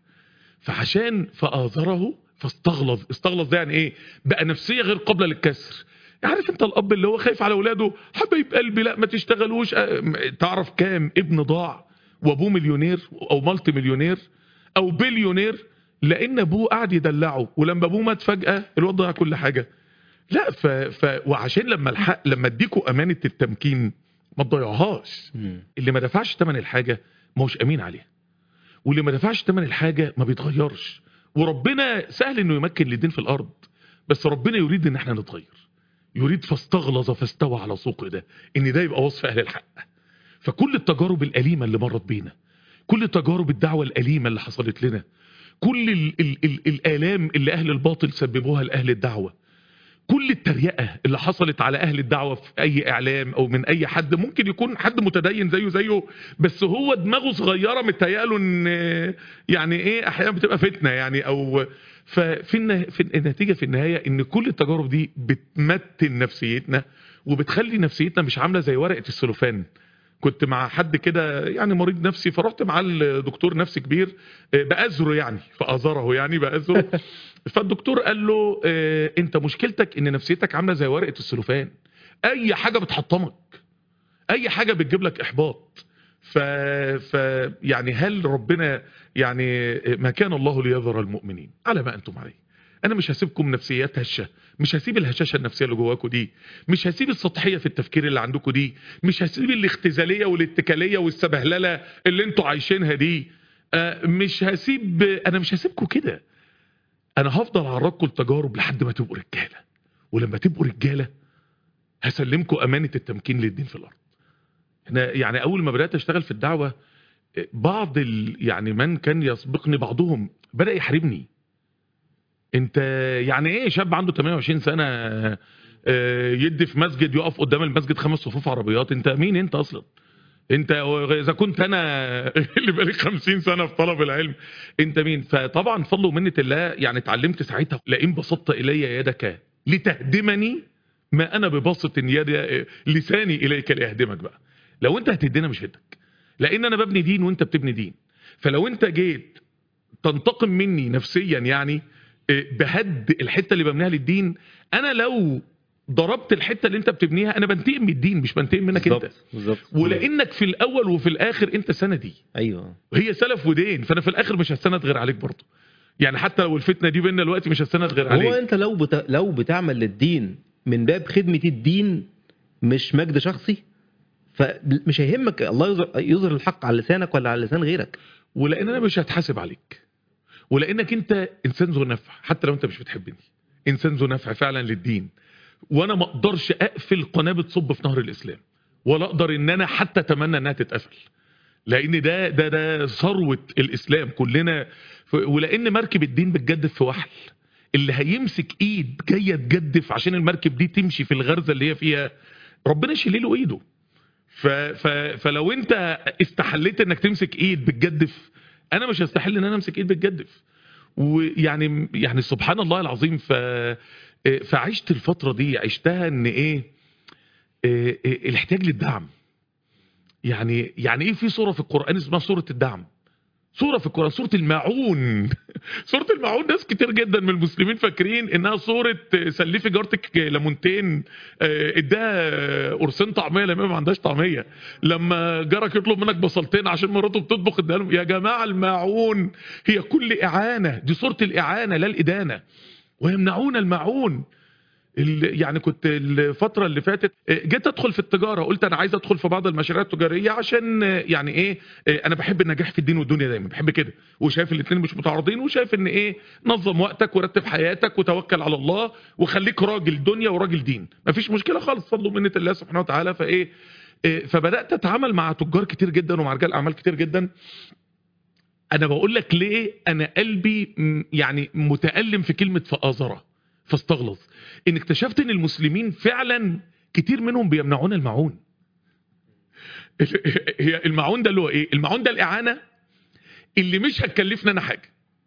فعشان فآذره فاستغلظ استغلظ ده يعني ايه بقى نفسية غير قابلة للكسر عارف انت الاب اللي هو خايف على اولاده حبايب قلبي لا ما تشتغلوش اه، م- تعرف كام ابن ضاع وابوه مليونير او مالتي مليونير او بليونير لان ابوه قاعد يدلعه ولما ابوه مات فجأة الواد ضيع كل حاجة لا ف... ف... وعشان لما الحق لما اديكوا امانة التمكين ما تضيعوهاش مم. اللي ما دفعش ثمن الحاجة ما هوش امين عليها واللي ما دفعش ثمن الحاجة ما بيتغيرش وربنا سهل انه يمكن للدين في الارض بس ربنا يريد ان احنا نتغير يريد فاستغلظ فاستوى على سوق ده ان ده يبقى وصف اهل الحق فكل التجارب الاليمه اللي مرت بينا كل تجارب الدعوه الاليمه اللي حصلت لنا كل ال ال ال الالام اللي اهل الباطل سببوها لاهل الدعوه كل التريقه اللي حصلت على اهل الدعوه في اي اعلام او من اي حد ممكن يكون حد متدين زيه زيه بس هو دماغه صغيره متهيأله ان يعني ايه احيانا بتبقى فتنه يعني او ففي النه- في النتيجه في النهايه ان كل التجارب دي بتمتن نفسيتنا وبتخلي نفسيتنا مش عامله زي ورقه السلوفان كنت مع حد كده يعني مريض نفسي فرحت معاه لدكتور نفسي كبير آه، بأزره يعني فأزره يعني بأزره فالدكتور قال له آه، انت مشكلتك ان نفسيتك عامله زي ورقه السلوفان اي حاجه بتحطمك اي حاجه بتجيب لك احباط ف... ف يعني هل ربنا يعني ما كان الله ليذر المؤمنين على ما انتم عليه انا مش هسيبكم نفسيات هشه مش هسيب الهشاشه النفسيه اللي جواكم دي مش هسيب السطحيه في التفكير اللي عندكم دي مش هسيب الاختزاليه والاتكاليه والسبهلله اللي انتوا عايشينها دي آه، مش هسيب انا مش هسيبكم كده انا هفضل اعرضكم التجارب لحد ما تبقوا رجاله ولما تبقوا رجاله هسلمكم امانه التمكين للدين في الارض احنا يعني اول ما بدات اشتغل في الدعوه بعض ال يعني من كان يسبقني بعضهم بدا يحاربني انت يعني ايه شاب عنده 28 سنه آه، يدي في مسجد يقف قدام المسجد خمس صفوف عربيات انت مين انت اصلا انت اذا كنت انا اللي بقالي 50 سنه في طلب العلم انت مين فطبعا فضل ومنه الله يعني اتعلمت ساعتها لئن بسطت الي يدك لتهدمني ما انا ببسط يد لساني اليك لاهدمك بقى لو انت هتدينا مش هدك لان انا ببني دين وانت بتبني دين فلو انت جيت تنتقم مني نفسيا يعني اه، بهد الحته اللي ببنيها للدين انا لو ضربت الحته اللي انت بتبنيها انا بنتقم من الدين مش بنتقم منك انت بالظبط بالظبط ولانك في الاول وفي الاخر انت سندي ايوه هي سلف ودين فانا في الاخر مش هستند غير عليك برضه يعني حتى لو الفتنه دي بينا دلوقتي مش هستند غير هو عليك انت لو بت... لو بتعمل للدين من باب خدمه الدين مش مجد شخصي فمش هيهمك الله يظهر, يظهر الحق على لسانك ولا على لسان غيرك ولان انا مش هتحاسب عليك ولانك انت انسان ذو نفع حتى لو انت مش بتحبني انسان ذو نفع فعلا للدين وانا ما اقدرش اقفل قناه بتصب في نهر الاسلام ولا اقدر ان انا حتى اتمنى انها تتقفل لان ده ده ده ثروه الاسلام كلنا ف- ولان مركب الدين بتجدف في وحل اللي هيمسك ايد جايه تجدف عشان المركب دي تمشي في الغرزه اللي هي فيها ربنا يشيل له ايده ف ف فلو انت استحليت انك تمسك ايد بتجدف انا مش هستحل ان انا امسك ايد بتجدف ويعني يعني سبحان الله العظيم ف فعشت الفتره دي عشتها ان ايه إيه، إيه، الاحتياج للدعم يعني يعني ايه في سوره في القران اسمها سوره الدعم سورة في القرآن سورة الماعون سورة الماعون ناس كتير جدا من المسلمين فاكرين انها سورة سلفي جارتك ليمونتين آه، اداها قرصين طعمية لما ما عندهاش طعمية لما جارك يطلب منك بصلتين عشان مراته بتطبخ اداها لهم يا جماعة الماعون هي كل إعانة دي سورة الإعانة لا الإدانة ويمنعون الماعون ال- يعني كنت الفترة اللي فاتت آه، جيت ادخل في التجارة قلت انا عايز ادخل في بعض المشاريع التجارية عشان آه، يعني ايه آه، انا بحب النجاح في الدين والدنيا دايما بحب كده وشايف الاثنين مش متعارضين وشايف ان ايه نظم وقتك ورتب حياتك وتوكل على الله وخليك راجل دنيا وراجل دين مفيش مشكلة خالص فضل ومنة الله سبحانه وتعالى فايه آه، فبدات اتعامل مع تجار كتير جدا ومع رجال اعمال كتير جدا انا بقول لك ليه انا قلبي م- يعني متالم في كلمه فآزره فاستغلظ ان اكتشفت ان المسلمين فعلا كتير منهم بيمنعون المعون هي المعون ده اللي هو ايه المعون ده الاعانه اللي مش هتكلفنا انا حاجه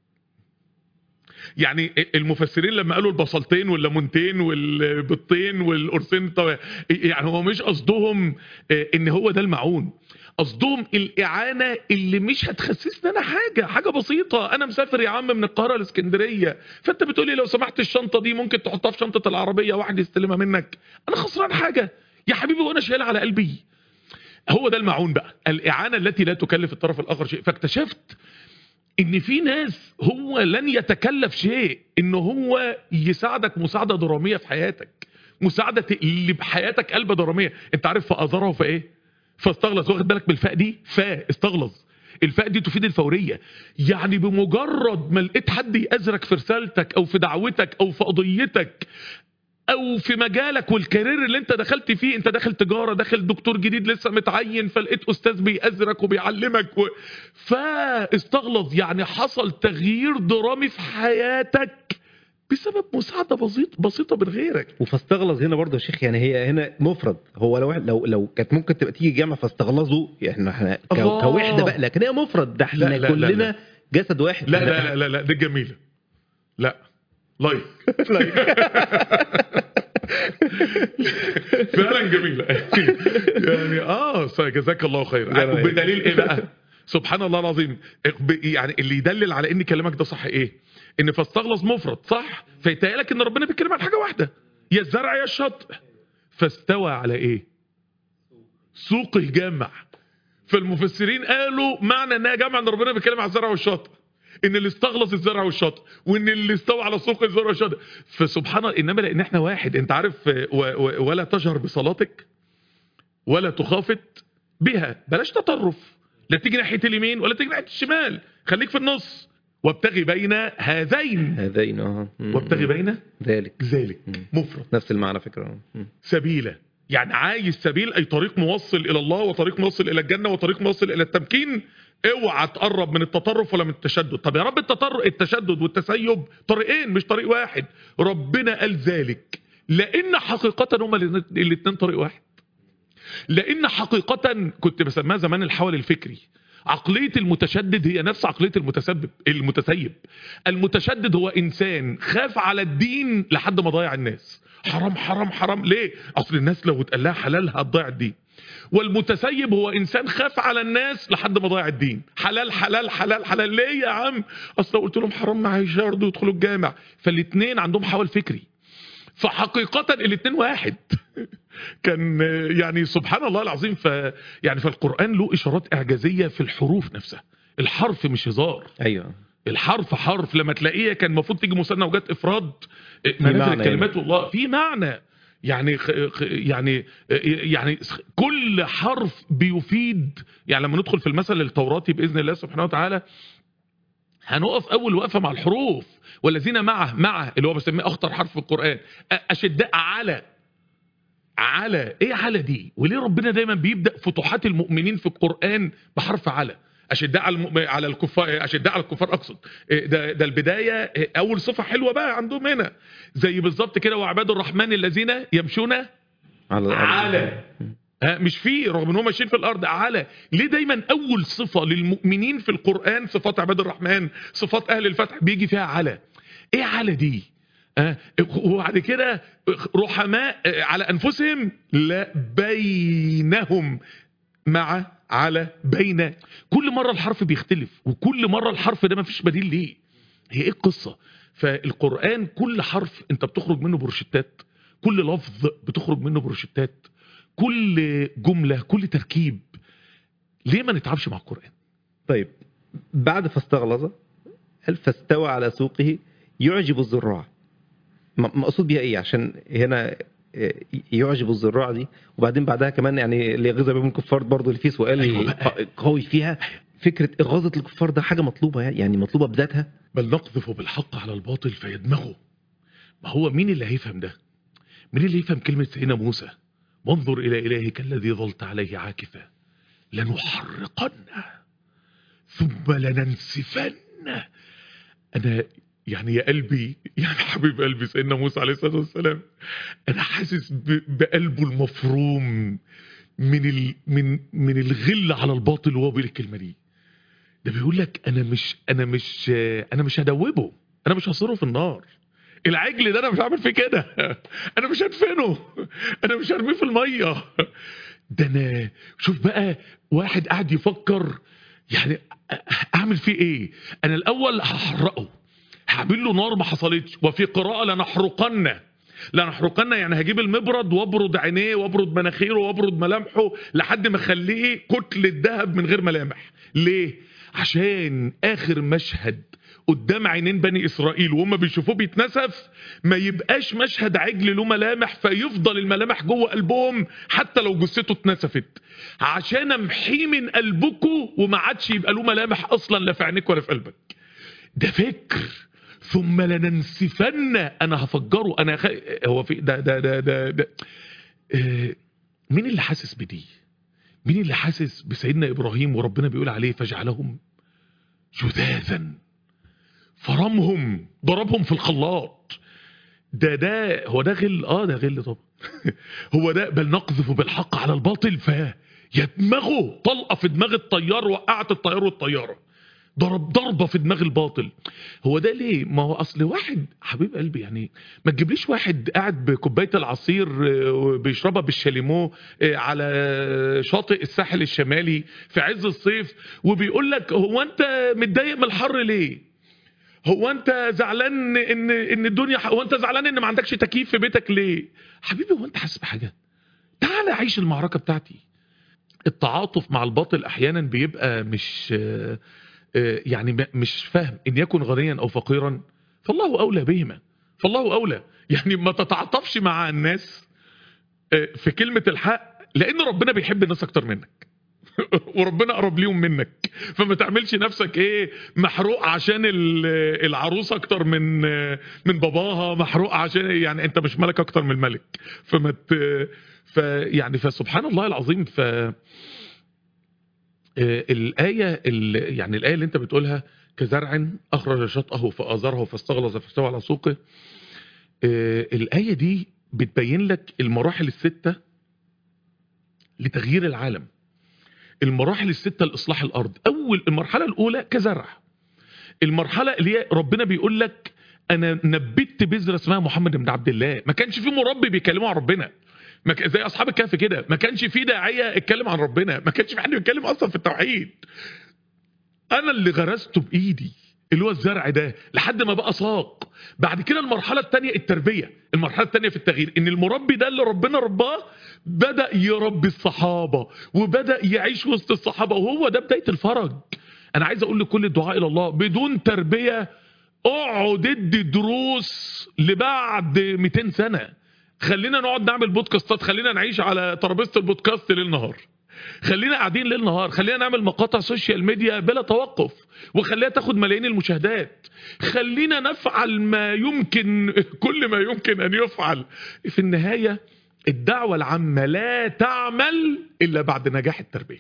يعني المفسرين لما قالوا البصلتين والليمونتين والبيضتين والقرصين طب يعني هو مش قصدهم آه، ان هو ده المعون قصدهم الاعانه اللي مش هتخسسنا انا حاجه حاجه بسيطه انا مسافر يا عم من القاهره لاسكندريه فانت بتقولي لو سمحت الشنطه دي ممكن تحطها في شنطه العربيه واحد يستلمها منك انا خسران حاجه يا حبيبي وانا شايلها على قلبي هو ده المعون بقى الاعانه التي لا تكلف الطرف الاخر شيء فاكتشفت ان في ناس هو لن يتكلف شيء ان هو يساعدك مساعده دراميه في حياتك مساعده اللي بحياتك قلبه دراميه انت عارف فاذره فايه فاستغلظ واخد بالك بالفاء دي فاء استغلظ الفاء دي تفيد الفوريه يعني بمجرد ما لقيت حد يأزرك في رسالتك او في دعوتك او في قضيتك او في مجالك والكارير اللي انت دخلت فيه انت داخل تجاره داخل دكتور جديد لسه متعين فلقيت استاذ بيأزرك وبيعلمك و... فاستغلظ يعني حصل تغيير درامي في حياتك بسبب مساعده بسيط بسيطه من غيرك وفاستغلظ هنا برضه يا شيخ يعني هي هنا مفرد هو لو لو لو كانت ممكن تبقى تيجي جامع فاستغلظوا يعني احنا ك- الله. كوحده بقى لكن هي مفرد ده احنا لا، لا، لا، كلنا لا. جسد واحد لا لا لا لا, لا دي جميله لا لايك فعلا جميله يعني اه جزاك الله خير جميل. بدليل ايه بقى سبحان الله العظيم ب- يعني اللي يدلل على ان كلامك ده صح ايه ان فاستغلظ مفرد صح فيتهيألك ان ربنا بيتكلم عن حاجه واحده يا الزرع يا الشطء فاستوى على ايه سوقه جمع فالمفسرين قالوا معنى انها جمع ان ربنا بيتكلم على الزرع والشطء ان اللي استغلظ الزرع والشطء وان اللي استوى على سوق الزرع والشطء فسبحان الله انما لان احنا واحد انت عارف و و ولا تجهر بصلاتك ولا تخافت بها بلاش تطرف لا تيجي ناحيه اليمين ولا تيجي ناحيه الشمال خليك في النص وابتغي بين هذين هذين اه مم. وابتغي بين ذلك ذلك مفرد نفس المعنى فكره مم. سبيلا يعني عايز سبيل اي طريق موصل الى الله وطريق موصل الى الجنه وطريق موصل الى التمكين اوعى تقرب من التطرف ولا من التشدد طب يا رب التطرف التشدد والتسيب طريقين مش طريق واحد ربنا قال ذلك لان حقيقه هما الاثنين طريق واحد لان حقيقه كنت بسميها زمان الحول الفكري عقلية المتشدد هي نفس عقلية المتسبب المتسيب المتشدد هو إنسان خاف على الدين لحد ما ضيع الناس حرام حرام حرام ليه أصل الناس لو اتقال لها حلال هتضيع الدين والمتسيب هو إنسان خاف على الناس لحد ما ضيع الدين حلال حلال حلال حلال ليه يا عم أصل لو قلت لهم حرام ما هيشاردوا يدخلوا الجامع فالاتنين عندهم حول فكري فحقيقة الاتنين واحد كان يعني سبحان الله العظيم ف يعني فالقرآن له إشارات إعجازية في الحروف نفسها الحرف مش هزار ايوه الحرف حرف لما تلاقيه كان المفروض تيجي مثنى وجات افراد منازل معنى الكلمات والله في معنى يعني خ... خ- يعني يعني كل حرف بيفيد يعني لما ندخل في المثل التوراتي باذن الله سبحانه وتعالى هنقف اول وقفه مع الحروف والذين معه معه اللي هو بسميه اخطر حرف في القران أ- اشداء على على ايه على دي وليه ربنا دايما بيبدا فتوحات المؤمنين في القران بحرف على اشداء على الم... على الكفار اشداء على الكفار اقصد إيه ده ده البدايه إيه اول صفه حلوه بقى عندهم هنا زي بالظبط كده وعباد الرحمن الذين يمشون على على ها مش في رغم ان هم ماشيين في الارض على ليه دايما اول صفه للمؤمنين في القران صفات عباد الرحمن صفات اهل الفتح بيجي فيها على ايه على دي ها وبعد كده رحماء على انفسهم لا بينهم مع على بين كل مره الحرف بيختلف وكل مره الحرف ده ما فيش بديل ليه هي ايه القصه فالقران كل حرف انت بتخرج منه بروشتات كل لفظ بتخرج منه بروشتات كل جمله كل تركيب ليه ما نتعبش مع القران طيب بعد فاستغلظ قال فاستوى على سوقه يعجب الزراع م- مقصود بيها ايه عشان هنا آه، يعجب الزراع دي وبعدين بعدها كمان يعني اللي يغيظ بهم الكفار برضه اللي فيه سؤال أيوة بقى. قوي فيها فكره اغاظه الكفار ده حاجه مطلوبه يعني مطلوبه بذاتها بل نقذف بالحق على الباطل فيدمغه ما هو مين اللي هيفهم ده مين اللي يفهم كلمة سيدنا موسى وانظر إلى إلهك الذي ظلت عليه عاكفا لنحرقنه ثم لننسفنه أنا يعني يا قلبي يعني حبيب قلبي سيدنا موسى عليه الصلاة والسلام أنا حاسس ب- بقلبه المفروم من ال من من الغل على الباطل وهو بيقول الكلمة دي ده بيقول لك انا مش انا مش انا مش هدوبه انا مش هصيره في النار العجل ده انا مش هعمل فيه كده انا مش هدفنه انا مش هرميه في الميه ده انا شوف بقى واحد قاعد يفكر يعني اعمل فيه ايه انا الاول هحرقه هعمل له نار ما حصلتش وفي قراءه لنحرقنه لنحرقنه يعني هجيب المبرد وابرد عينيه وابرد مناخيره وابرد ملامحه لحد ما اخليه كتله ذهب من غير ملامح ليه عشان اخر مشهد قدام عينين بني اسرائيل وهم بيشوفوه بيتنسف ما يبقاش مشهد عجل له ملامح فيفضل الملامح جوه قلبهم حتى لو جثته اتنسفت عشان امحيه من قلبكم وما عادش يبقى له ملامح اصلا لا في عينيك ولا في قلبك ده فكر ثم لننسفن انا هفجره انا خ... هو في ده ده ده ده, ده. آه، مين اللي حاسس بدي مين اللي حاسس بسيدنا ابراهيم وربنا بيقول عليه فجعلهم جذاذا فرمهم ضربهم في الخلاط ده ده هو ده غل اه ده غل طبعا هو ده بل نقذف بالحق على الباطل فيدمغه طلقه في دماغ الطيار وقعت الطيار والطياره ضرب ضربه في دماغ الباطل هو ده ليه ما هو اصل واحد حبيب قلبي يعني ما تجيبليش واحد قاعد بكوبايه العصير آه، بيشربها بالشاليمو آه، على شاطئ الساحل الشمالي في عز الصيف وبيقول لك هو انت متضايق من الحر ليه هو انت زعلان ان ان الدنيا ح... هو انت زعلان ان ما عندكش تكييف في بيتك ليه حبيبي هو انت حاسس بحاجه تعال عيش المعركه بتاعتي التعاطف مع الباطل احيانا بيبقى مش آه، آه، يعني م- مش فاهم ان يكن غنيا او فقيرا فالله اولى بهما فالله اولى يعني ما تتعاطفش مع الناس آه، في كلمه الحق لان ربنا بيحب الناس اكتر منك وربنا قرب ليهم منك فما تعملش نفسك ايه محروق عشان ال- العروسه اكتر من من باباها محروق عشان يعني انت مش ملك اكتر من الملك فما ت... ف يعني فسبحان الله العظيم ف آه، الآية ال- يعني الآية اللي أنت بتقولها كزرع أخرج شطأه فأزره فاستغلظ فاستوى على سوقه آه، الآية دي بتبين لك المراحل الستة لتغيير العالم المراحل الستة لإصلاح الأرض أول المرحلة الأولى كزرع المرحلة اللي هي ربنا بيقول لك أنا نبت بذرة اسمها محمد بن عبد الله ما كانش في مربي بيكلموا عن ربنا ما ك... زي أصحاب الكهف كده ما كانش في داعية اتكلم عن ربنا ما كانش في حد بيتكلم أصلا في التوحيد أنا اللي غرسته بإيدي اللي هو الزرع ده لحد ما بقى ساق بعد كده المرحلة الثانية التربية المرحلة الثانية في التغيير ان المربي ده اللي ربنا رباه بدأ يربي الصحابة وبدأ يعيش وسط الصحابة وهو ده بداية الفرج انا عايز اقول لكل الدعاء الى الله بدون تربية اقعد ادي دروس لبعد 200 سنة خلينا نقعد نعمل بودكاستات خلينا نعيش على ترابيزة البودكاست ليل نهار خلينا قاعدين ليل نهار خلينا نعمل مقاطع سوشيال ميديا بلا توقف وخليها تاخد ملايين المشاهدات خلينا نفعل ما يمكن كل ما يمكن ان يفعل في النهاية الدعوة العامة لا تعمل الا بعد نجاح التربية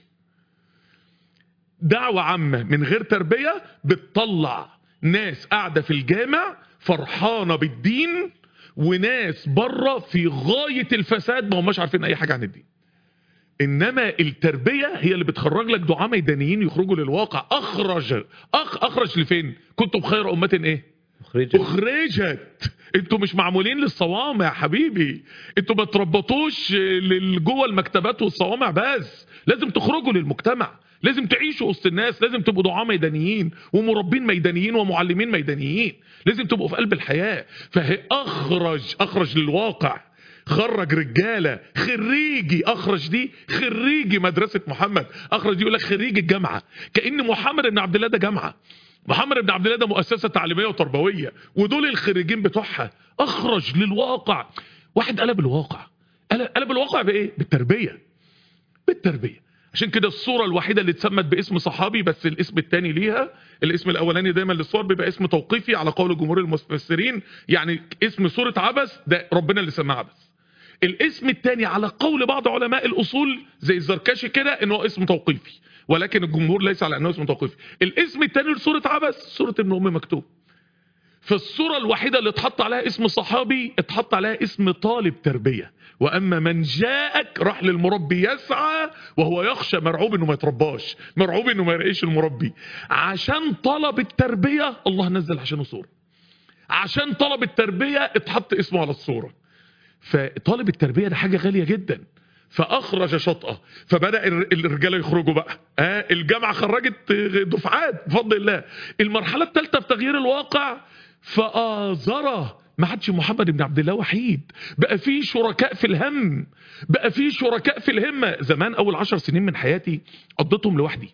دعوة عامة من غير تربية بتطلع ناس قاعدة في الجامع فرحانة بالدين وناس بره في غاية الفساد ما هماش عارفين اي حاجة عن الدين انما التربيه هي اللي بتخرج لك دعاة ميدانيين يخرجوا للواقع اخرج أخ اخرج لفين كنتم خير امه ايه اخرجت اخرجت انتوا مش معمولين للصوامع يا حبيبي انتوا ما تربطوش لل- جوه المكتبات والصوامع بس لازم تخرجوا للمجتمع لازم تعيشوا وسط الناس لازم تبقوا دعاة ميدانيين ومربين ميدانيين ومعلمين ميدانيين لازم تبقوا في قلب الحياة فهي اخرج اخرج للواقع خرج رجاله خريجي اخرج دي خريجي مدرسه محمد اخرج دي يقول لك خريج الجامعه كان محمد بن عبد الله ده جامعه محمد بن عبد الله ده مؤسسه تعليميه وتربويه ودول الخريجين بتوعها اخرج للواقع واحد قلب الواقع قلب قلب الواقع بايه بالتربيه بالتربيه عشان كده الصورة الوحيدة اللي اتسمت باسم صحابي بس الاسم الثاني ليها الاسم الاولاني دايما للصور بيبقى اسم توقيفي على قول جمهور المفسرين يعني اسم سورة عبس ده ربنا اللي سماه عبس الاسم الثاني على قول بعض علماء الاصول زي الزركشي كده انه اسم توقيفي ولكن الجمهور ليس على انه اسم توقيفي الاسم الثاني لسورة عبس سورة ابن ام مكتوب فالصورة الوحيدة اللي اتحط عليها اسم صحابي اتحط عليها اسم طالب تربية واما من جاءك راح للمربي يسعى وهو يخشى مرعوب انه ما يترباش مرعوب انه ما يرقيش المربي عشان طلب التربية الله نزل عشانه صورة عشان طلب التربية اتحط اسمه على الصورة فطالب التربية ده حاجة غالية جدا فأخرج شطأة فبدأ الر- الرجالة يخرجوا بقى آه الجامعة خرجت دفعات بفضل الله المرحلة الثالثة في تغيير الواقع فآزره ما عادش محمد بن عبد الله وحيد بقى في شركاء في الهم بقى في شركاء في الهمة زمان أول عشر سنين من حياتي قضيتهم لوحدي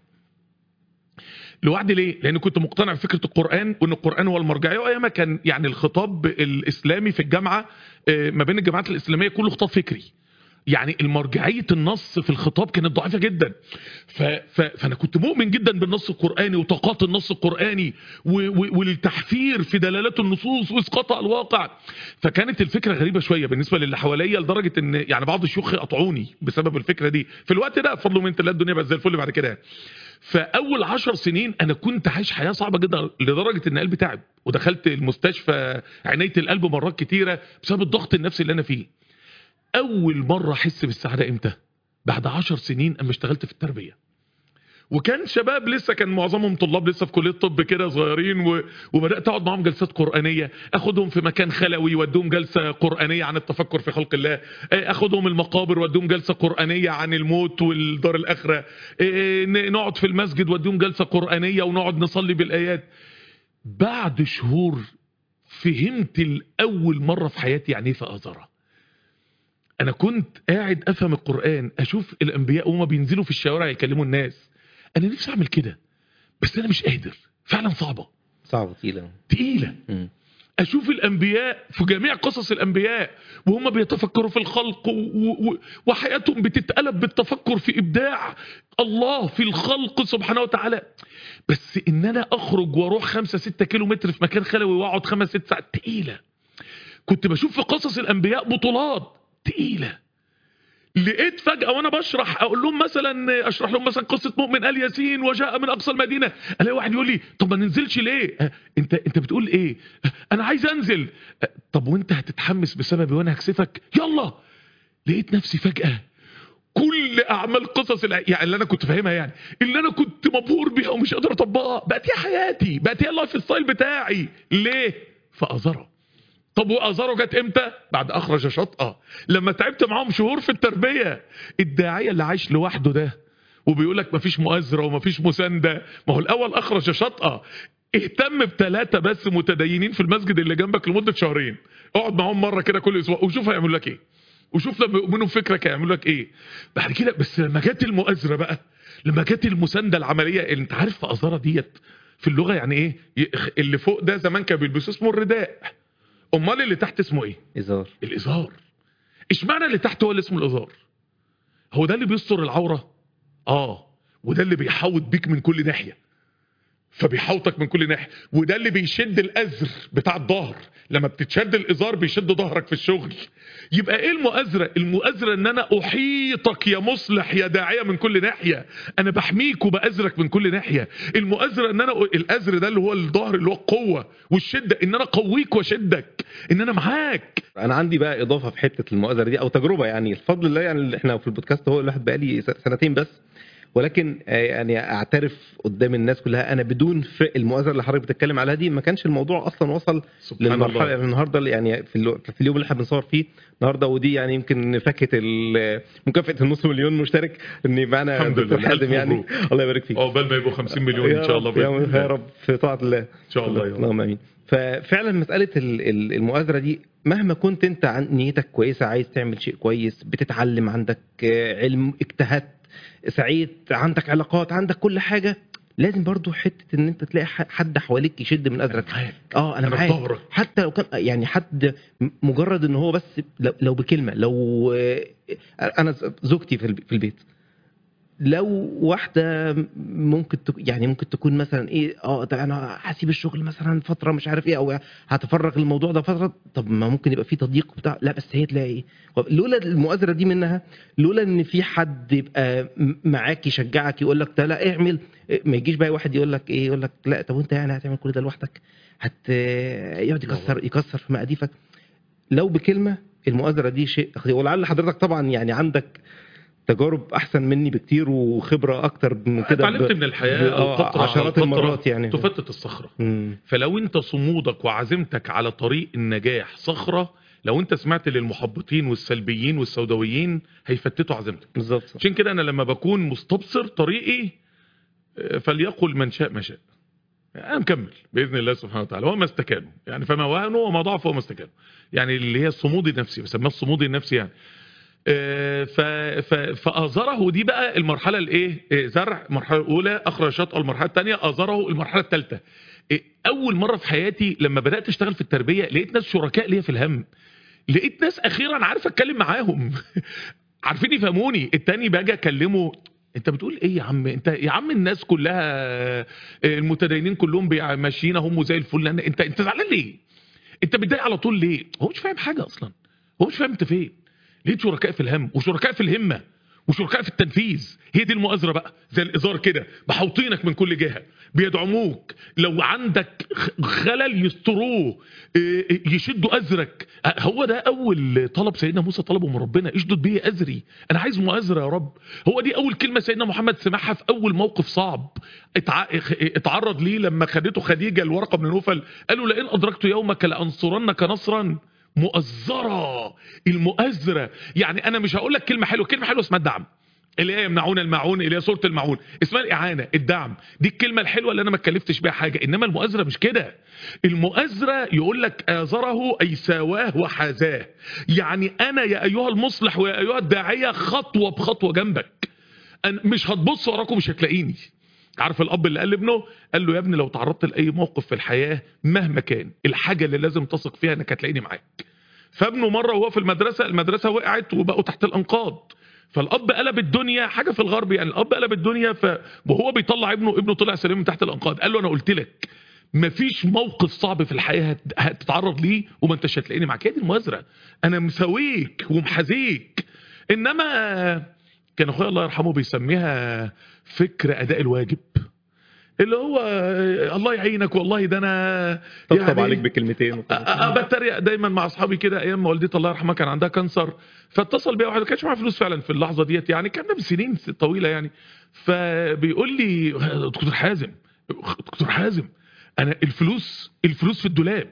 لوحدي ليه؟ لان كنت مقتنع بفكره القران وان القران هو المرجعيه وايامها كان يعني الخطاب الاسلامي في الجامعه آه، ما بين الجامعات الاسلاميه كله خطاب فكري. يعني المرجعيه النص في الخطاب كانت ضعيفه جدا. ف ف فانا كنت مؤمن جدا بالنص القراني وطاقات النص القراني و و والتحفير في دلالات النصوص واسقاطها على الواقع. فكانت الفكره غريبه شويه بالنسبه للي حواليا لدرجه ان يعني بعض الشيوخ قطعوني بسبب الفكره دي. في الوقت ده بفضل من الله الدنيا بقت زي الفل بعد كده. فاول عشر سنين انا كنت عايش حياه صعبه جدا لدرجه ان قلبي تعب ودخلت المستشفى عنايه القلب مرات كتيره بسبب الضغط النفسي اللي انا فيه اول مره احس بالسعاده امتى بعد عشر سنين اما اشتغلت في التربيه وكان شباب لسه كان معظمهم طلاب لسه في كليه طب كده صغيرين و... وبدات اقعد معاهم جلسات قرانيه اخدهم في مكان خلوي وادوهم جلسه قرانيه عن التفكر في خلق الله آه، اخدهم المقابر وادوهم جلسه قرانيه عن الموت والدار الاخره آه، ن- نقعد في المسجد وادوهم جلسه قرانيه ونقعد نصلي بالايات بعد شهور فهمت الاول مره في حياتي يعني ايه فازره انا كنت قاعد افهم القران اشوف الانبياء وهما بينزلوا في الشوارع يكلموا الناس انا نفسي اعمل كده بس انا مش قادر فعلا صعبه صعبه تقيله تقيله مم. اشوف الانبياء في جميع قصص الانبياء وهم بيتفكروا في الخلق و و وحياتهم بتتقلب بالتفكر في ابداع الله في الخلق سبحانه وتعالى بس ان انا اخرج واروح خمسة ستة كيلو متر في مكان خلوي واقعد خمس ست ساعات تقيلة كنت بشوف في قصص الانبياء بطولات تقيلة لقيت فجأة وانا بشرح اقول لهم مثلا اشرح لهم مثلا قصة مؤمن ال ياسين وجاء من اقصى المدينة الاقي واحد يقول لي طب ما ننزلش ليه أه، انت انت بتقول ايه أه، انا عايز انزل أه، طب وانت هتتحمس بسببي وانا هكسفك يلا لقيت نفسي فجأة كل اعمال قصص الع... يعني اللي انا كنت فاهمها يعني اللي انا كنت مبهور بيها ومش قادر اطبقها بقت هي حياتي بقت هي اللايف ستايل بتاعي ليه فازره طب وازاره جت امتى بعد اخرج شطأه لما تعبت معاهم شهور في التربيه الداعيه اللي عايش لوحده ده وبيقول لك مفيش مؤازره ومفيش مسانده ما هو الاول اخرج شطأه اهتم بثلاثه بس متدينين في المسجد اللي جنبك لمده شهرين اقعد معاهم مره كده كل اسبوع وشوف هيعملوا لك ايه وشوف لما يؤمنوا بفكرك هيعملوا لك ايه بعد كده بس لما جت المؤازره بقى لما جت المسانده العمليه اللي انت عارف في ازاره ديت في اللغه يعني ايه ي- اللي فوق ده زمان كان بيلبسوا اسمه الرداء امال اللي تحت اسمه ايه ازار الازار اشمعنى اللي تحت هو اللي اسمه الازار هو ده اللي بيستر العوره اه وده اللي بيحوط بيك من كل ناحيه فبيحوطك من كل ناحيه وده اللي بيشد الازر بتاع الظهر لما بتتشد الازار بيشد ظهرك في الشغل يبقى ايه المؤازره المؤازره ان انا احيطك يا مصلح يا داعيه من كل ناحيه انا بحميك وبازرك من كل ناحيه المؤازره ان انا الازر ده اللي هو الظهر اللي هو القوه والشده ان انا اقويك واشدك ان انا معاك انا عندي بقى اضافه في حته المؤازره دي او تجربه يعني الفضل الله يعني اللي احنا في البودكاست هو الواحد بقى لي سنتين بس ولكن آه، يعني اعترف قدام الناس كلها انا بدون ف- المؤازره اللي حضرتك بتتكلم عليها دي ما كانش الموضوع اصلا وصل سبحان للمرحله الله يعني النهارده اللي- يعني في, الو... في اليوم اللي احنا بنصور فيه النهارده ودي يعني يمكن فاكهه ال- مكافاه النص مليون مشترك ان معانا الحمد دكتور لله. حازم ألف يعني مبروك. الله يبارك فيك عقبال ما يبقوا 50 مليون ان شاء الله يا بإذن رب, الله. يا رب في طاعه الله ان شاء الله يا رب. اللهم امين ففعلا مساله ال- ال- المؤازره دي مهما كنت انت عن نيتك كويسه عايز تعمل شيء كويس بتتعلم عندك آه، علم اجتهدت سعيت عندك علاقات عندك كل حاجه لازم برضو حته ان انت تلاقي ح- حد حواليك يشد من ازرك معاك اه انا انا في معاك ظهرك حتى لو كان يعني حد م- مجرد ان هو بس لو, لو بكلمه لو آه، انا ز- زوجتي في الب- في البيت لو واحده ممكن تك يعني ممكن تكون مثلا ايه اه طب انا هسيب الشغل مثلا فتره مش عارف ايه او هتفرغ الموضوع ده فتره طب ما ممكن يبقى في تضييق بتاع لا بس هي تلاقي ايه طب لولا المؤازره دي منها لولا ان في حد يبقى م- معاك يشجعك يقول لك ده لا اعمل ما يجيش بقى واحد يقول لك ايه يقول لك لا طب وانت يعني هتعمل كل ده لوحدك هت يقعد يكسر يكسر في مقاديفك لو بكلمه المؤازره دي شيء ولعل حضرتك طبعا يعني عندك تجارب احسن مني بكتير وخبره اكتر من كده اتعلمت ب- من الحياه ب- آه، فترة على عشرات فترة المرات يعني تفتت الصخره مم. فلو انت صمودك وعزيمتك على طريق النجاح صخره لو انت سمعت للمحبطين والسلبيين والسوداويين هيفتتوا عزيمتك بالظبط عشان كده انا لما بكون مستبصر طريقي آه، فليقل من شاء ما شاء انا مكمل باذن الله سبحانه وتعالى وما استكانوا يعني فما وهنوا وما ضعفوا وما استكانوا يعني اللي هي الصمود النفسي بسميها الصمود النفسي يعني آه، ف ف فازره دي بقى المرحله الايه آه، زرع المرحله الاولى اخرج شطأ المرحله الثانيه ازره المرحله الثالثه اول مره في حياتي لما بدات اشتغل في التربيه لقيت ناس شركاء ليا في الهم لقيت ناس اخيرا عارف اتكلم معاهم عارفين يفهموني التاني باجي اكلمه انت بتقول ايه يا عم انت يا عم الناس كلها آه، المتدينين كلهم بيع- ماشيين هم زي الفل أنا- انت انت زعلان ليه انت متضايق على طول ليه هو مش فاهم حاجه اصلا هو مش فاهم انت فين لقيت شركاء في الهم وشركاء في الهمه وشركاء في التنفيذ هي دي المؤازره بقى زي الازار كده محوطينك من كل جهه بيدعموك لو عندك خ- خلل يستروه إيه، إيه، يشدوا ازرك أه، هو ده اول طلب سيدنا موسى طلبه من ربنا اشدد بيه ازري انا عايز مؤازره يا رب هو دي اول كلمه سيدنا محمد سمعها في اول موقف صعب اتع... اتعرض ليه لما خدته خديجه الورقه بن نوفل قالوا لئن ادركت يومك لانصرنك نصرا مؤزرة المؤزرة يعني انا مش هقول لك كلمة حلوة كلمة حلوة اسمها الدعم اللي هي يمنعون الماعون اللي هي سورة الماعون اسمها الإعانة الدعم دي الكلمة الحلوة اللي أنا ما اتكلفتش بيها حاجة إنما المؤازرة مش كده المؤازرة يقول لك آزره أي ساواه وحازاه يعني أنا يا أيها المصلح ويا أيها الداعية خطوة بخطوة جنبك أنا مش هتبص وراكم مش هتلاقيني عارف الاب اللي قال لابنه قال له يا ابني لو تعرضت لاي موقف في الحياه مهما كان الحاجه اللي لازم تثق فيها انك هتلاقيني معاك فابنه مره وهو في المدرسه المدرسه وقعت وبقوا تحت الانقاض فالاب قلب الدنيا حاجه في الغرب يعني الاب قلب الدنيا ف... وهو بيطلع ابنه ابنه طلع سليم من تحت الانقاض قال له انا قلت لك مفيش موقف صعب في الحياه هت- هتتعرض ليه وما انتش هتلاقيني معاك هي دي المؤازره انا مساويك ومحاذيك انما كان اخويا الله يرحمه بيسميها فكر اداء الواجب اللي هو آه، الله يعينك والله ده انا طبطب عليك بكلمتين أ- أ- بتريق دايما مع اصحابي كده ايام ما والدتي الله يرحمها كان عندها كانسر فاتصل بيا واحد ما كانش معاه فلوس فعلا في اللحظه ديت يعني كان من سنين طويله يعني فبيقول لي دكتور حازم دكتور حازم انا الفلوس الفلوس في الدولاب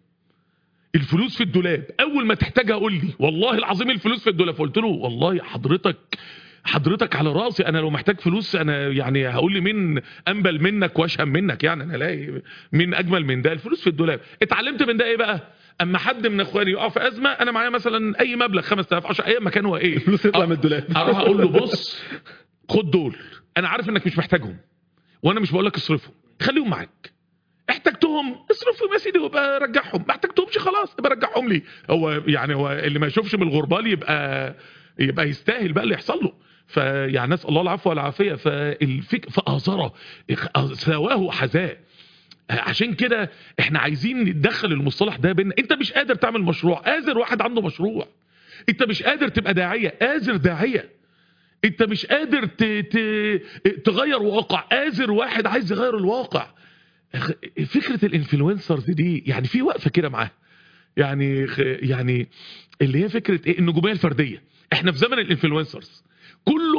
الفلوس في الدولاب اول ما تحتاجها قول لي والله العظيم الفلوس في الدولاب فقلت له والله حضرتك حضرتك على راسي انا لو محتاج فلوس انا يعني هقول لي مين انبل منك واشهم منك يعني انا الاقي مين اجمل من ده الفلوس في الدولاب اتعلمت من ده ايه بقى اما حد من اخواني يقع في ازمه انا معايا مثلا اي مبلغ 5000 10 ايام ما كان هو ايه الفلوس تطلع من الدولاب اروح اقول له بص خد دول انا عارف انك مش محتاجهم وانا مش بقول لك اصرفهم خليهم معاك احتجتهم اصرفهم يا سيدي وابقى رجعهم ما احتجتهمش خلاص ابقى رجعهم لي هو يعني هو اللي ما يشوفش من الغربال يبقى يبقى يستاهل بقى اللي يحصل له فيعني نسال الله العفو والعافيه فالفك فاثره سواه وحذاه عشان كده احنا عايزين ندخل المصطلح ده بينا انت مش قادر تعمل مشروع قادر واحد عنده مشروع انت مش قادر تبقى داعيه قادر داعيه انت مش قادر ت... ت... تغير واقع قادر واحد عايز يغير الواقع أخ- فكره الانفلونسرز دي يعني في وقفه كده معاها يعني خ- يعني اللي هي فكره ايه النجوميه الفرديه احنا في زمن الانفلونسرز كله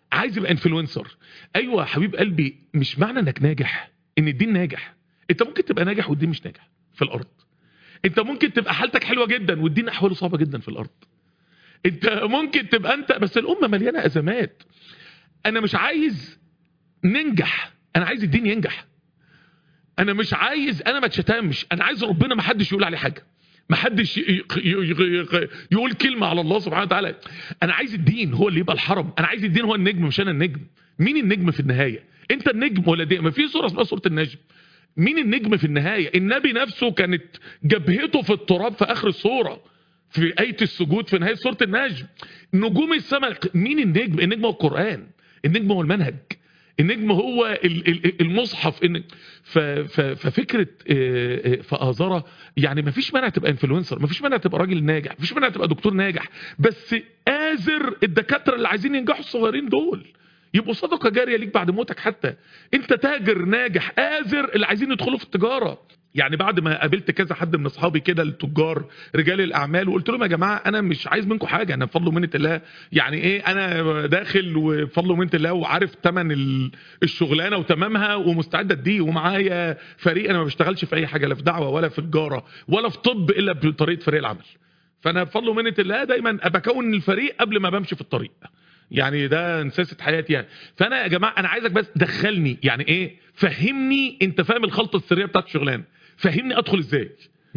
عايز يبقى انفلونسر ايوه يا حبيب قلبي مش معنى انك ناجح ان الدين ناجح انت ممكن تبقى ناجح والدين مش ناجح في الارض انت ممكن تبقى حالتك حلوه جدا والدين احواله صعبه جدا في الارض انت ممكن تبقى انت بس الامه مليانه ازمات انا مش عايز ننجح انا عايز الدين ينجح انا مش عايز انا ما اتشتمش انا عايز ربنا ما حدش يقول عليه حاجه ما حدش ي- ي- ي- ي- يقول كلمه على الله سبحانه وتعالى انا عايز الدين هو اللي يبقى الحرم انا عايز الدين هو النجم مش انا النجم مين النجم في النهايه انت النجم ولا دي ما في سوره اسمها سوره النجم مين النجم في النهايه النبي نفسه كانت جبهته في التراب في اخر السوره في آية السجود في نهاية سورة النجم نجوم السماء مين النجم النجم هو القرآن النجم هو المنهج النجم هو ال- ال- المصحف إن ف- ف- ففكرة آه، آه، فآزرة يعني ما فيش مانع تبقى انفلونسر ما فيش مانع تبقى راجل ناجح ما فيش مانع تبقى دكتور ناجح بس آزر الدكاترة اللي عايزين ينجحوا الصغيرين دول يبقوا صدقة جارية ليك بعد موتك حتى انت تاجر ناجح آزر اللي عايزين يدخلوا في التجارة يعني بعد ما قابلت كذا حد من اصحابي كده التجار رجال الاعمال وقلت لهم يا جماعه انا مش عايز منكم حاجه انا بفضل ومنه الله يعني ايه انا داخل وبفضل ومنه الله وعارف ثمن ال- الشغلانه وتمامها ومستعد اديه ومعايا فريق انا ما بشتغلش في اي حاجه لا في دعوه ولا في تجاره ولا في طب الا بطريقه فريق العمل فانا بفضل ومنه الله دايما بكون الفريق قبل ما بمشي في الطريق يعني ده نساسة حياتي يعني فانا يا جماعه انا عايزك بس دخلني يعني ايه فهمني انت فاهم الخلطه السريه بتاعت الشغلانه فهمني ادخل ازاي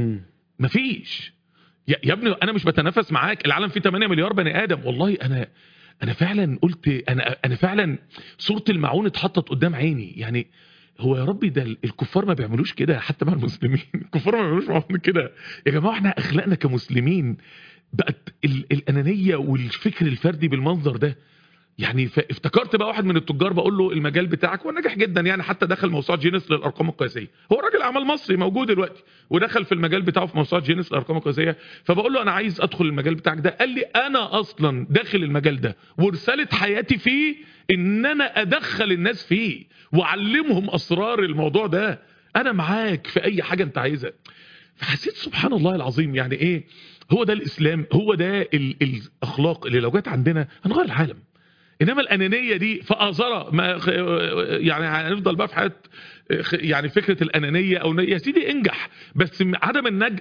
مفيش يا, يا ابني انا مش بتنافس معاك العالم فيه 8 مليار بني ادم والله انا انا فعلا قلت انا انا فعلا صوره المعون اتحطت قدام عيني يعني هو يا ربي ده الكفار ما بيعملوش كده حتى مع المسلمين الكفار ما بيعملوش معاهم كده يا جماعه احنا اخلاقنا كمسلمين بقت ال الانانيه والفكر الفردي بالمنظر ده يعني ف- افتكرت بقى واحد من التجار بقول له المجال بتاعك هو ناجح جدا يعني حتى دخل موسوعه جينيس للارقام القياسيه هو راجل اعمال مصري موجود دلوقتي ودخل في المجال بتاعه في موسوعه جينيس للارقام القياسيه فبقول له انا عايز ادخل المجال بتاعك ده قال لي انا اصلا داخل المجال ده ورساله حياتي فيه ان انا ادخل الناس فيه واعلمهم اسرار الموضوع ده انا معاك في اي حاجه انت عايزها فحسيت سبحان الله العظيم يعني ايه هو ده الاسلام هو ده ال- الاخلاق اللي لو جت عندنا هنغير العالم انما الانانيه دي فازره ما خ- يعني هنفضل بقى في حياه خ- يعني فكره الانانيه او يا سيدي انجح بس م- عدم النج...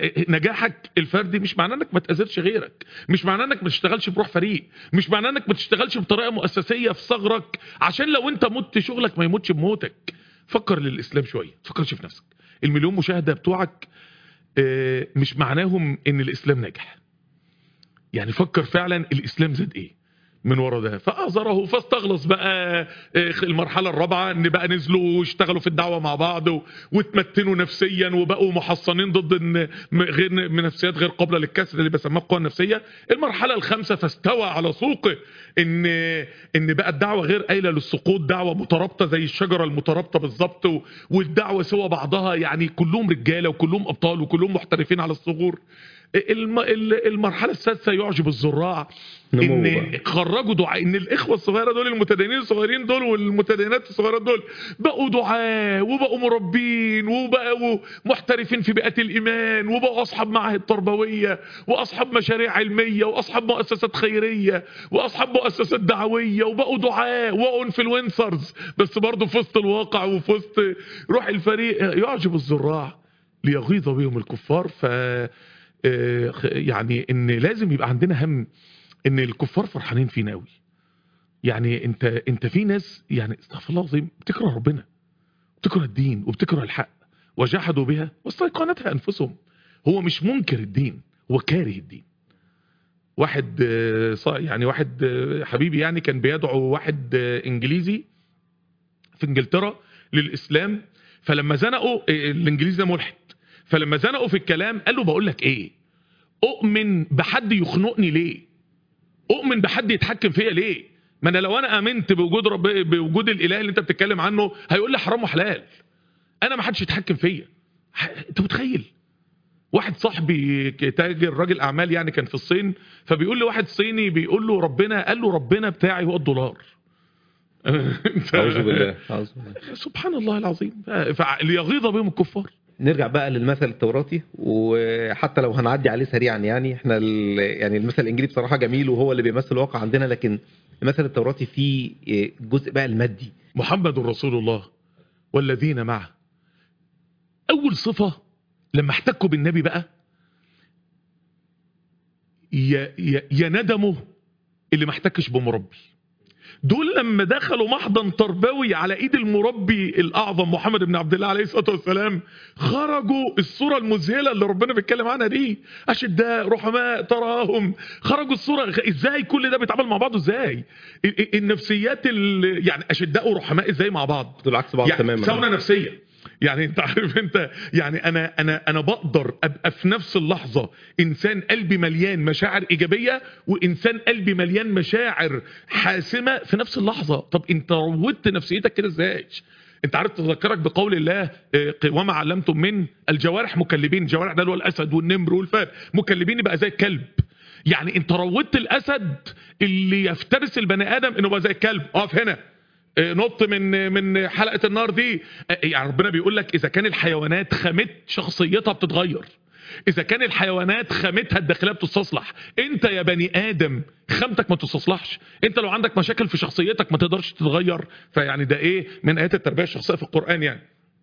نجاحك الفردي مش معناه انك ما تاذيش غيرك مش معناه انك ما تشتغلش بروح فريق مش معناه انك ما تشتغلش بطريقه مؤسسيه في ثغرك عشان لو انت مت شغلك ما يموتش بموتك فكر للاسلام شويه فكرش في نفسك المليون مشاهده بتوعك آه، مش معناهم ان الاسلام ناجح يعني فكر فعلا الاسلام زاد ايه من ورا ده فأعذره فاستخلص بقى آه، المرحلة الرابعة ان بقى نزلوا واشتغلوا في الدعوة مع بعض و- واتمتنوا نفسيا وبقوا محصنين ضد ان م- غير من نفسيات غير قابلة للكسر اللي بسموها القوى النفسية المرحلة الخامسة فاستوى على سوقه ان ان بقى الدعوة غير قايلة للسقوط دعوة مترابطة زي الشجرة المترابطة بالظبط و- والدعوة سوى بعضها يعني كلهم رجالة وكلهم ابطال وكلهم محترفين على الصغور الم- ال- المرحلة السادسة يعجب الزراع نمو ان بقى. خرجوا دعاء ان الاخوه الصغيره دول المتدينين الصغيرين دول والمتدينات الصغيرات دول بقوا دعاة وبقوا مربين وبقوا محترفين في بيئات الايمان وبقوا اصحاب معاهد تربويه واصحاب مشاريع علميه واصحاب مؤسسات خيريه واصحاب مؤسسات دعويه وبقوا دعاة وبقوا انفلونسرز بس برضه في وسط الواقع وفي وسط روح الفريق يعجب الزراع ليغيظ بهم الكفار ف آه، يعني ان لازم يبقى عندنا هم ان الكفار فرحانين فينا قوي يعني انت انت في ناس يعني استغفر الله العظيم بتكره ربنا بتكره الدين وبتكره الحق وجحدوا بها واستيقنتها انفسهم هو مش منكر الدين هو كاره الدين واحد آه، صا- يعني واحد آه، حبيبي يعني كان بيدعو واحد آه، انجليزي في انجلترا للاسلام فلما زنقوا آه، الانجليزي ده ملحد فلما زنقوا في الكلام قال له بقول لك ايه اؤمن بحد يخنقني ليه اؤمن بحد يتحكم فيا ليه ما انا لو انا امنت بوجود رب بوجود الاله اللي انت بتتكلم عنه هيقول لي حرام وحلال انا ما حدش يتحكم فيا ح- انت متخيل واحد صاحبي ك- تاجر راجل اعمال يعني كان في الصين فبيقول لي واحد صيني بيقول له ربنا قال له ربنا بتاعي هو الدولار أنت- اعوذ بالله اعوذ بالله سبحان الله العظيم ف- ليغيظ بهم الكفار نرجع بقى للمثل التوراتي وحتى لو هنعدي عليه سريعا يعني احنا ال- يعني المثل الانجليزي بصراحه جميل وهو اللي بيمثل الواقع عندنا لكن المثل التوراتي فيه آه، الجزء بقى المادي محمد رسول الله والذين معه اول صفة لما احتكوا بالنبي بقى يا, يا, يا ندمه اللي ما احتكش بمربي دول لما دخلوا محضن تربوي على ايد المربي الاعظم محمد بن عبد الله عليه الصلاه والسلام خرجوا الصوره المذهله اللي ربنا بيتكلم عنها دي اشداء رحماء تراهم خرجوا الصوره ازاي كل ده بيتعامل مع بعضه ازاي ال- ال- النفسيات ال- يعني اشداء ورحماء ازاي مع بعض دول عكس بعض يعني تماما ساونا نفسيه يعني انت عارف انت يعني انا انا انا بقدر ابقى في نفس اللحظه انسان قلبي مليان مشاعر ايجابيه وانسان قلبي مليان مشاعر حاسمه في نفس اللحظه طب انت روضت نفسيتك كده ازاي انت عارف تذكرك بقول الله اه، وما علمتم من الجوارح مكلبين الجوارح ده اللي هو الاسد والنمر والفهد مكلبين يبقى زي الكلب يعني انت روضت الاسد اللي يفترس البني ادم انه بقى زي الكلب اقف هنا اه، نط من من حلقه النار دي اه، يعني ربنا بيقول لك اذا كان الحيوانات خامت شخصيتها بتتغير اذا كان الحيوانات خامتها الداخليه بتستصلح انت يا بني ادم خامتك ما تستصلحش انت لو عندك مشاكل في شخصيتك ما تقدرش تتغير فيعني ده ايه من ايات التربيه الشخصيه في القران يعني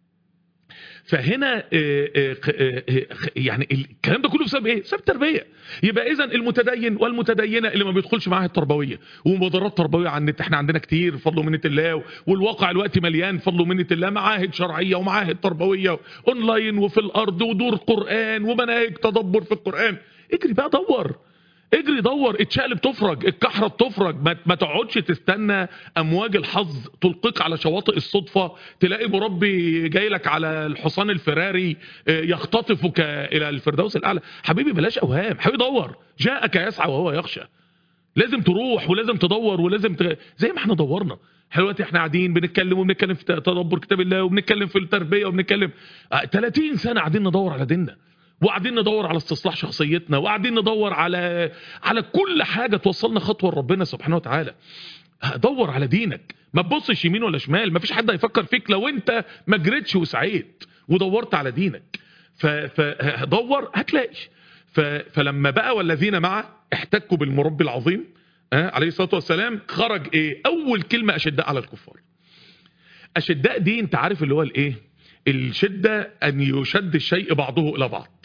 فهنا آه، آه، آه، آه، يعني الكلام ده كله بسبب ايه؟ بسبب التربيه. يبقى اذا المتدين والمتدينه اللي ما بيدخلش معاها التربويه ومبادرات تربويه على النت احنا عندنا كتير فضل ومنه الله والواقع الوقت مليان فضل ومنه الله معاهد شرعيه ومعاهد تربويه اونلاين وفي الارض ودور قران ومناهج تدبر في القران. اجري بقى دور اجري دور اتشقلب تفرج الكحرة تفرج ما, ما تقعدش تستنى امواج الحظ تلقيك على شواطئ الصدفة تلاقي مربي جاي لك على الحصان الفراري اه، يختطفك الى الفردوس الاعلى حبيبي بلاش اوهام حبيبي دور جاءك يسعى وهو يخشى لازم تروح ولازم تدور ولازم تغ... زي ما احنا دورنا احنا دلوقتي احنا قاعدين بنتكلم وبنتكلم في تدبر كتاب الله وبنتكلم في التربيه وبنتكلم اه، 30 سنه قاعدين ندور على ديننا وقاعدين ندور على استصلاح شخصيتنا وقاعدين ندور على على كل حاجه توصلنا خطوه لربنا سبحانه وتعالى دور على دينك ما تبصش يمين ولا شمال ما فيش حد هيفكر فيك لو انت ما جريتش وسعيت ودورت على دينك ف- فدور هتلاقي ف- فلما بقى والذين معه احتكوا بالمربي العظيم آه، عليه الصلاه والسلام خرج ايه اول كلمه اشداء على الكفار اشداء دي انت عارف اللي هو الايه الشده ان يشد الشيء بعضه الى بعض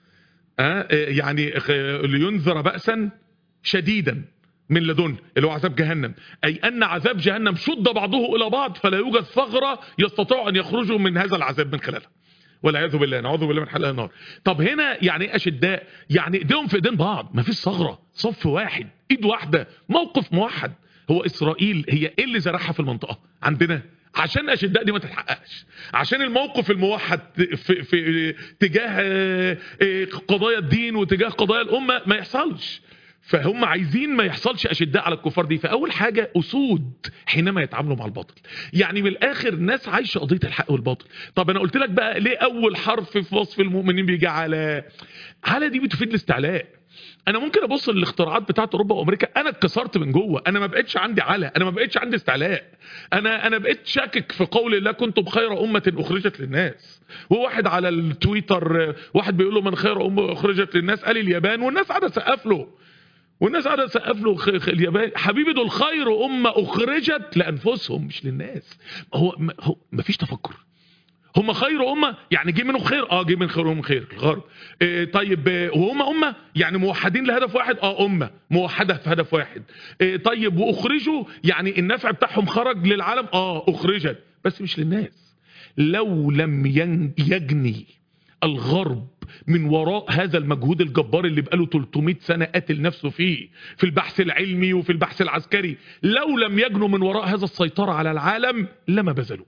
آه يعني خ- لينذر بأسا شديدا من لدن اللي هو عذاب جهنم أي أن عذاب جهنم شد بعضه إلى بعض فلا يوجد ثغرة يستطيع أن يخرجوا من هذا العذاب من خلالها والعياذ بالله نعوذ بالله من حلقة النار طب هنا يعني ايه اشداء يعني ايديهم في ايدين بعض ما فيش ثغره صف واحد ايد واحده موقف موحد هو اسرائيل هي ايه اللي زرعها في المنطقه عندنا عشان اشداء دي ما تتحققش عشان الموقف الموحد في, في تجاه آه، آه، قضايا الدين وتجاه قضايا الامه ما يحصلش فهم عايزين ما يحصلش اشداء على الكفار دي فاول حاجه اسود حينما يتعاملوا مع الباطل يعني من الاخر ناس عايشه قضيه الحق والباطل طب انا قلت لك بقى ليه اول حرف في وصف المؤمنين بيجي على على دي بتفيد الاستعلاء انا ممكن ابص للاختراعات بتاعت اوروبا وامريكا انا اتكسرت من جوه انا ما بقتش عندي على انا ما بقتش عندي استعلاء انا انا بقيت شاكك في قول الله كنتم خير امه اخرجت للناس وواحد على التويتر آه، واحد بيقول له من خير امه اخرجت للناس قال اليابان والناس قاعده تسقف له والناس قاعده تسقف له خ- خ- اليابان حبيبي دول خير امه اخرجت لانفسهم مش للناس هو ما هو مفيش تفكر هم خير امه يعني جه منهم خير اه جه من خيرهم خير الغرب إيه طيب آه، وهم امه يعني موحدين لهدف واحد اه امه موحده في هدف واحد إيه طيب واخرجوا يعني النفع بتاعهم خرج للعالم اه اخرجت بس مش للناس لو لم ين- يجني الغرب من وراء هذا المجهود الجبار اللي بقاله 300 سنة قاتل نفسه فيه في البحث العلمي وفي البحث العسكري لو لم يجنوا من وراء هذا السيطرة على العالم لما بذلوا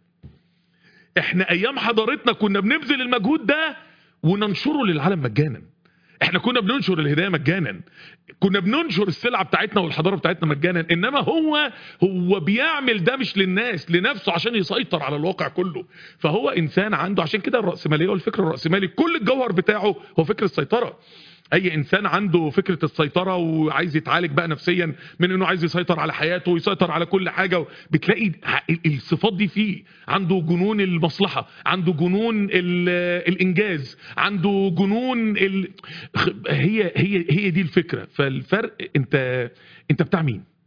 احنا ايام حضارتنا كنا بنبذل المجهود ده وننشره للعالم مجانا احنا كنا بننشر الهدايه مجانا كنا بننشر السلعه بتاعتنا والحضاره بتاعتنا مجانا انما هو هو بيعمل ده مش للناس لنفسه عشان يسيطر على الواقع كله فهو انسان عنده عشان كده الراسماليه والفكر الراسمالي كل الجوهر بتاعه هو فكر السيطره اي انسان عنده فكره السيطره وعايز يتعالج بقى نفسيا من انه عايز يسيطر على حياته ويسيطر على كل حاجه بتلاقي ع- الصفات دي فيه عنده جنون المصلحه عنده جنون ال- الانجاز عنده جنون ال... خ- هي هي هي دي الفكره فالفرق انت انت بتاع مين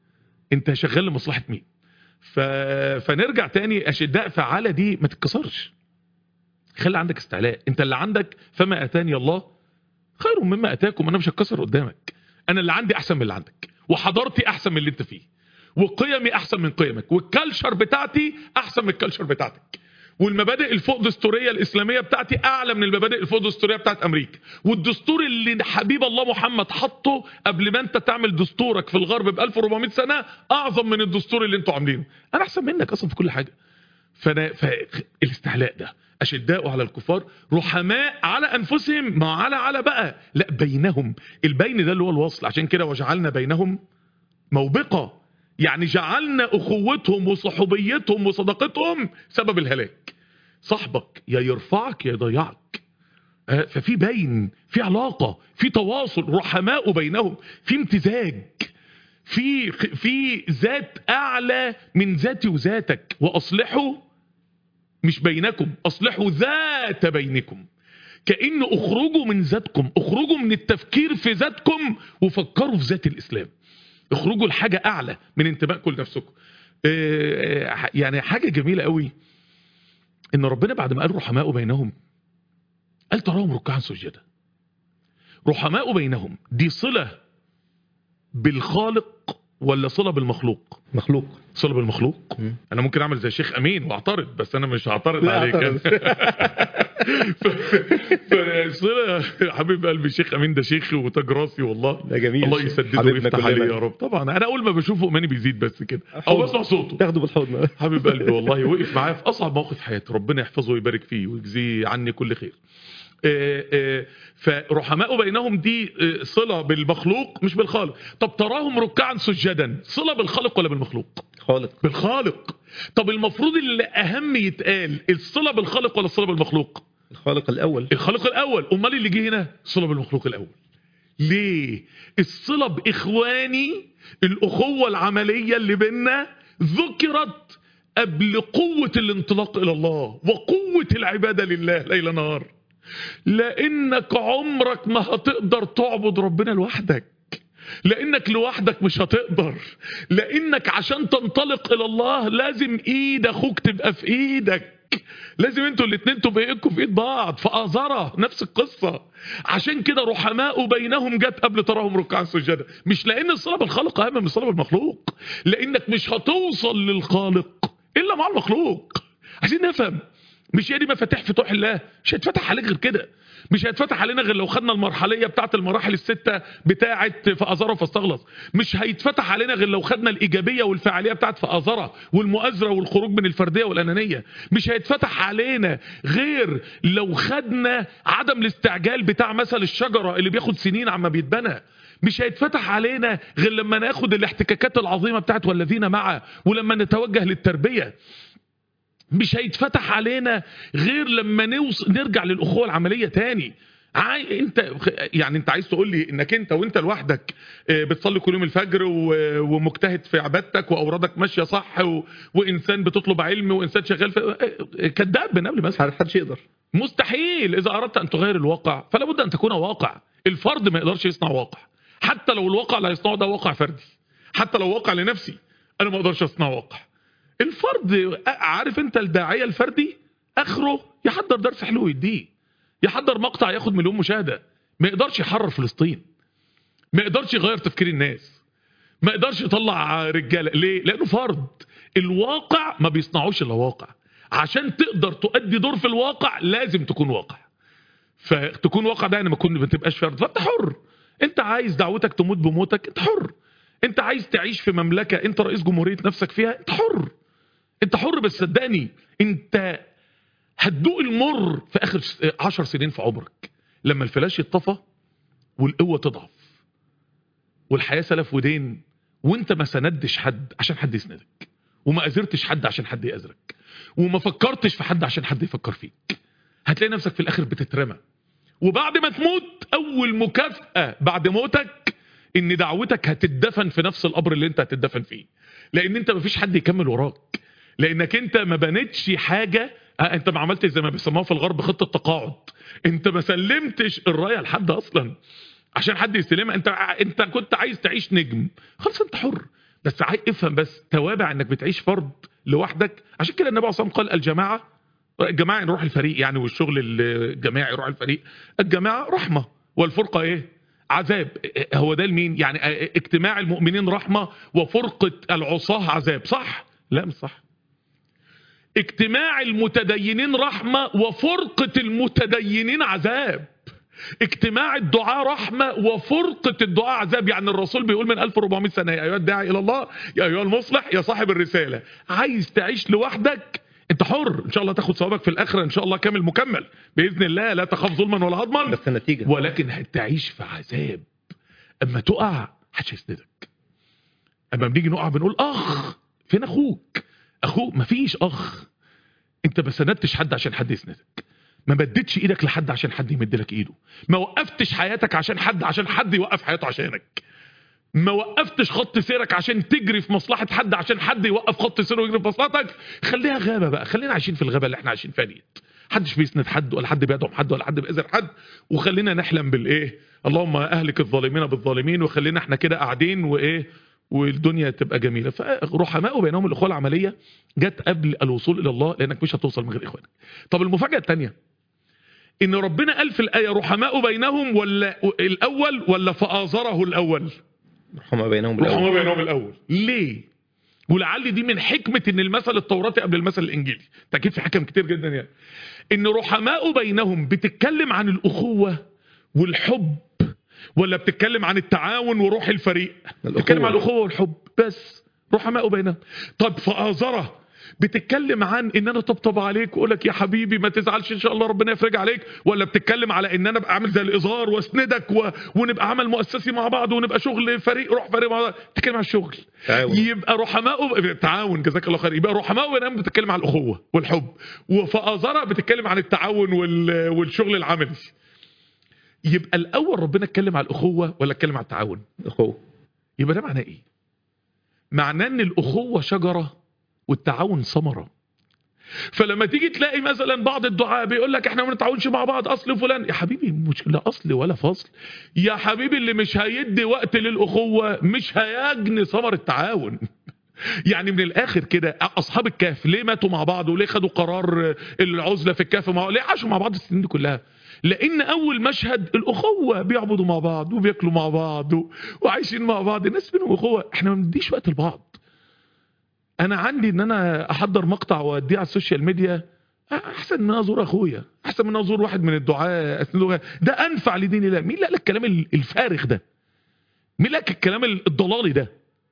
انت شغال لمصلحه مين ف... فنرجع تاني اشداء فعاله دي ما تتكسرش خلي عندك استعلاء انت اللي عندك فما اتاني الله خير مما اتاكم انا مش هتكسر قدامك انا اللي عندي احسن من اللي عندك وحضارتي احسن من اللي انت فيه وقيمي احسن من قيمك والكالتشر بتاعتي احسن من الكالتشر بتاعتك والمبادئ الفوق دستوريه الاسلاميه بتاعتي اعلى من المبادئ الفوق دستوريه بتاعت امريكا والدستور اللي حبيب الله محمد حطه قبل ما انت تعمل دستورك في الغرب ب 1400 سنه اعظم من الدستور اللي انتوا عاملينه انا احسن منك اصلا في كل حاجه فانا فالاستعلاء ده اشداء على الكفار رحماء على انفسهم ما على على بقى لا بينهم البين ده اللي هو الوصل عشان كده وجعلنا بينهم موبقه يعني جعلنا اخوتهم وصحوبيتهم وصداقتهم سبب الهلاك صاحبك يا يرفعك يا يضيعك آه، ففي بين في علاقه في تواصل رحماء بينهم في امتزاج في في ذات اعلى من ذاتي وذاتك واصلحوا مش بينكم اصلحوا ذات بينكم كأن اخرجوا من ذاتكم اخرجوا من التفكير في ذاتكم وفكروا في ذات الاسلام اخرجوا لحاجة اعلى من انتمائكم لنفسكم آه، آه، يعني حاجة جميلة قوي ان ربنا بعد ما قال رحماء بينهم قال تراهم ركعا سجدا رحماء بينهم دي صلة بالخالق ولا صلة بالمخلوق مخلوق صلة بالمخلوق مم. انا ممكن اعمل زي شيخ امين واعترض بس انا مش هعترض لا، عليك اعترض. فصلة حبيب قلبي شيخ امين ده شيخي وتاج راسي والله ده جميل الله يسدده حبيبنا ويفتح كلنا. عليه يا رب طبعا انا اول ما بشوفه ايماني بيزيد بس كده او بسمع صوته تاخده بالحضن حبيب قلبي والله وقف معايا في اصعب موقف في حياتي ربنا يحفظه ويبارك فيه ويجزيه عني كل خير آه، آه، فرحماء بينهم دي آه، صلة بالمخلوق مش بالخالق طب تراهم ركعا سجدا صلة بالخالق ولا بالمخلوق خالق بالخالق طب المفروض اللي اهم يتقال الصلة بالخالق ولا الصلة بالمخلوق الخالق الاول الخالق الاول امال اللي جه هنا صلة بالمخلوق الاول ليه الصلة باخواني الاخوة العملية اللي بينا ذكرت قبل قوة الانطلاق الى الله وقوة العبادة لله ليل نهار لانك عمرك ما هتقدر تعبد ربنا لوحدك لانك لوحدك مش هتقدر لانك عشان تنطلق الى الله لازم ايد اخوك تبقى في ايدك لازم انتوا الاتنين تبقى ايدكم في ايد بعض فازره نفس القصه عشان كده رحماء بينهم جت قبل تراهم ركعا سجدا مش لان الصلاه بالخالق اهم من الصلاه بالمخلوق لانك مش هتوصل للخالق الا مع المخلوق عايزين نفهم مش هي دي مفاتيح فتوح الله مش هيتفتح عليك غير كده مش هيتفتح علينا غير لو خدنا المرحليه بتاعه المراحل السته بتاعه فازره فاستغلظ مش هيتفتح علينا غير لو خدنا الايجابيه والفعاليه بتاعه فازره والمؤازره والخروج من الفرديه والانانيه مش هيتفتح علينا غير لو خدنا عدم الاستعجال بتاع مثل الشجره اللي بياخد سنين عما بيتبنى مش هيتفتح علينا غير لما ناخد الاحتكاكات العظيمه بتاعت والذين معه ولما نتوجه للتربيه مش هيتفتح علينا غير لما نوص... نرجع للاخوه العمليه تاني عاي... انت يعني انت عايز تقول لي انك انت وانت لوحدك آه، بتصلي كل يوم الفجر و... ومجتهد في عبادتك واورادك ماشيه صح و... وانسان بتطلب علم وانسان شغال في آه، كذاب من قبل بس محدش يقدر مستحيل اذا اردت ان تغير الواقع فلا بد ان تكون واقع الفرد ما يقدرش يصنع واقع حتى لو الواقع اللي هيصنعه ده واقع فردي حتى لو واقع لنفسي انا ما اقدرش اصنع واقع الفرد عارف انت الداعيه الفردي اخره يحضر درس حلو يديه يحضر مقطع ياخد مليون مشاهده ما يقدرش يحرر فلسطين ما يقدرش يغير تفكير الناس ما يقدرش يطلع رجاله ليه لانه فرد الواقع ما بيصنعوش الا واقع عشان تقدر تؤدي دور في الواقع لازم تكون واقع فتكون واقع ده يعني ما تكون ما تبقاش فرد فانت حر انت عايز دعوتك تموت بموتك انت حر انت عايز تعيش في مملكه انت رئيس جمهوريه نفسك فيها انت حر انت حر بس صدقني انت هتدوق المر في اخر س- عشر سنين في عمرك لما الفلاش يتطفى والقوه تضعف والحياه سلف ودين وانت ما سندش حد عشان حد يسندك وما اذرتش حد عشان حد يأذرك وما فكرتش في حد عشان حد يفكر فيك هتلاقي نفسك في الاخر بتترمى وبعد ما تموت اول مكافأة بعد موتك ان دعوتك هتدفن في نفس القبر اللي انت هتدفن فيه لان انت مفيش حد يكمل وراك لانك انت ما بنيتش حاجة آه، انت ما عملتش زي ما بيسموها في الغرب خطة تقاعد انت ما سلمتش الراية لحد اصلا عشان حد يستلمها انت انت كنت عايز تعيش نجم خلاص انت حر بس عاي افهم بس توابع انك بتعيش فرد لوحدك عشان كده النبي صلى الله عليه وسلم قال الجماعه الجماعه نروح الفريق يعني والشغل الجماعي يروح الفريق الجماعه رحمه والفرقه ايه عذاب هو ده لمين يعني اجتماع المؤمنين رحمه وفرقه العصاه عذاب صح لا مش صح اجتماع المتدينين رحمه وفرقه المتدينين عذاب اجتماع الدعاء رحمة وفرقة الدعاء عذاب يعني الرسول بيقول من 1400 سنة يا أيها الداعي إلى الله يا أيها المصلح يا صاحب الرسالة عايز تعيش لوحدك انت حر ان شاء الله تاخد ثوابك في الاخره ان شاء الله كامل مكمل باذن الله لا تخاف ظلما ولا هضما بس النتيجة ولكن هتعيش في عذاب اما تقع محدش هيسندك اما بنيجي نقع بنقول اخ فين اخوك اخوك مفيش اخ انت ما سندتش حد عشان حد يسندك ما مدتش ايدك لحد عشان حد يمد لك ايده ما وقفتش حياتك عشان حد عشان حد يوقف حياته عشانك ما وقفتش خط سيرك عشان تجري في مصلحة حد عشان حد يوقف خط سيره ويجري في مصلحتك خليها غابة بقى خلينا عايشين في الغابة اللي احنا عايشين فيها ديت حدش بيسند حد ولا حد بيدعم حد ولا حد بيأذر حد وخلينا نحلم بالايه اللهم اهلك الظالمين بالظالمين وخلينا احنا كده قاعدين وايه والدنيا تبقى جميله فرحماء بينهم الاخوه العمليه جت قبل الوصول الى الله لانك مش هتوصل من غير اخوانك طب المفاجاه الثانيه ان ربنا قال في الايه رحماء بينهم ولا الاول ولا فآزره الاول رحمة بينهم الأول رحماء بينهم الاول ليه ولعل دي من حكمه ان المثل التوراتي قبل المثل الانجيلي اكيد في حكم كتير جدا يعني ان رحماء بينهم بتتكلم عن الاخوه والحب ولا بتتكلم عن التعاون وروح الفريق الأخوة. بتتكلم عن الاخوه والحب بس رحماء بينهم طب فآزره بتتكلم عن ان انا طبطب عليك واقول لك يا حبيبي ما تزعلش ان شاء الله ربنا يفرج عليك ولا بتتكلم على ان انا ابقى عامل زي الازار واسندك و... ونبقى عمل مؤسسي مع بعض ونبقى شغل فريق روح فريق مع بعض بتتكلم عن الشغل تعاون. يبقى رحماء تعاون جزاك الله خير يبقى رحماء بينهم بتتكلم عن الاخوه والحب وفآزره بتتكلم عن التعاون وال... والشغل العملي يبقى الاول ربنا اتكلم على الاخوه ولا اتكلم على التعاون أخوه يبقى ده معناه ايه معناه ان الاخوه شجره والتعاون ثمره فلما تيجي تلاقي مثلا بعض الدعاء بيقول لك احنا ما بنتعاونش مع بعض اصل فلان يا حبيبي مش لا اصل ولا فصل يا حبيبي اللي مش هيدي وقت للاخوه مش هيجني ثمر التعاون يعني من الاخر كده اصحاب الكهف ليه ماتوا مع بعض وليه خدوا قرار العزله في الكهف مع ليه عاشوا مع بعض السنين دي كلها لان اول مشهد الاخوه بيعبدوا مع بعض وبياكلوا مع بعض و... وعايشين مع بعض الناس بينهم اخوه احنا ما بنديش وقت لبعض انا عندي ان انا احضر مقطع واديه على السوشيال ميديا احسن من ازور اخويا احسن من ازور واحد من الدعاء اسنده ده انفع لدين الله مين اللي قال لك الكلام الفارغ ده مين اللي قال لك الكلام الضلالي ده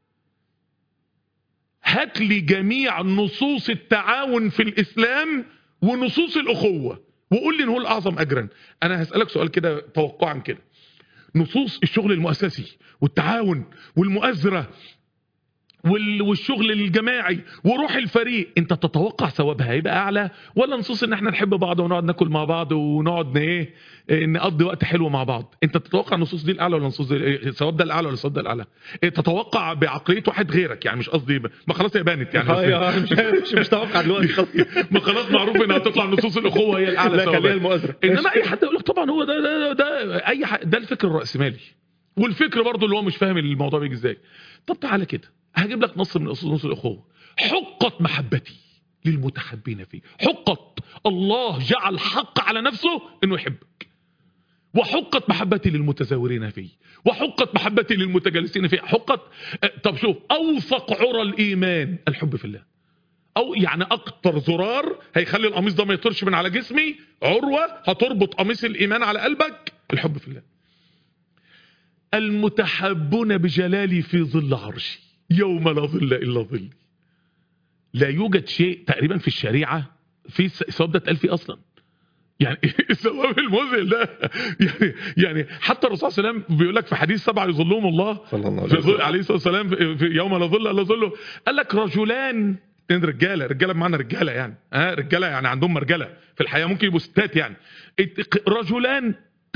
هات لي جميع نصوص التعاون في الاسلام ونصوص الاخوه وقول لي ان هو الاعظم اجرا انا هسالك سؤال كده توقعا كده نصوص الشغل المؤسسي والتعاون والمؤازره وال- والشغل الجماعي وروح الفريق انت تتوقع ثوابها هيبقى اعلى ولا نصوص ان احنا نحب بعض ونقعد ناكل مع بعض ونقعد ن- ايه إيه، نقضي وقت حلو مع بعض انت تتوقع النصوص دي الاعلى ولا النصوص دي إيه، الثواب ده الاعلى ولا الثواب ده الاعلى إيه، تتوقع بعقليه واحد غيرك يعني مش قصدي ما خلاص هي بانت يعني آه، مش مش مش توقع دلوقتي خلاص ما خلاص معروف انها تطلع نصوص الاخوه هي الاعلى لا ثوابا. خليها المؤازرة انما اي حد يقول لك طبعا هو ده ده, ده, ده اي حد ده الفكر الراسمالي والفكر برضه اللي هو مش فاهم الموضوع بيجي ازاي طب تعالى كده هجيب لك نص من نصوص الاخوه حقت محبتي للمتحبين فيه حقت الله جعل حق على نفسه انه يحبك وحقت محبتي للمتزاورين فيه وحقت محبتي للمتجالسين فيه حقت أه، طب شوف اوثق عرى الايمان الحب في الله او يعني اكتر زرار هيخلي القميص ده ما يطيرش من على جسمي عروه هتربط قميص الايمان على قلبك الحب في الله المتحبون بجلالي في ظل عرشي يوم لا ظل الا ظلي لا يوجد شيء تقريبا في الشريعه في الس- الثواب ده اتقال فيه اصلا يعني الثواب المذهل ده يعني يعني حتى الرسول صلى الله عليه وسلم بيقول لك في حديث سبعه يظلهم الله صلى الله عليه في ظل وسلم عليه الصلاه والسلام في في يوم لا ظل الا ظله قال لك رجلان اتنين رجاله رجاله بمعنى رجاله يعني ها رجاله يعني عندهم مرجله في الحياه ممكن يبقوا ستات يعني ات- رجلان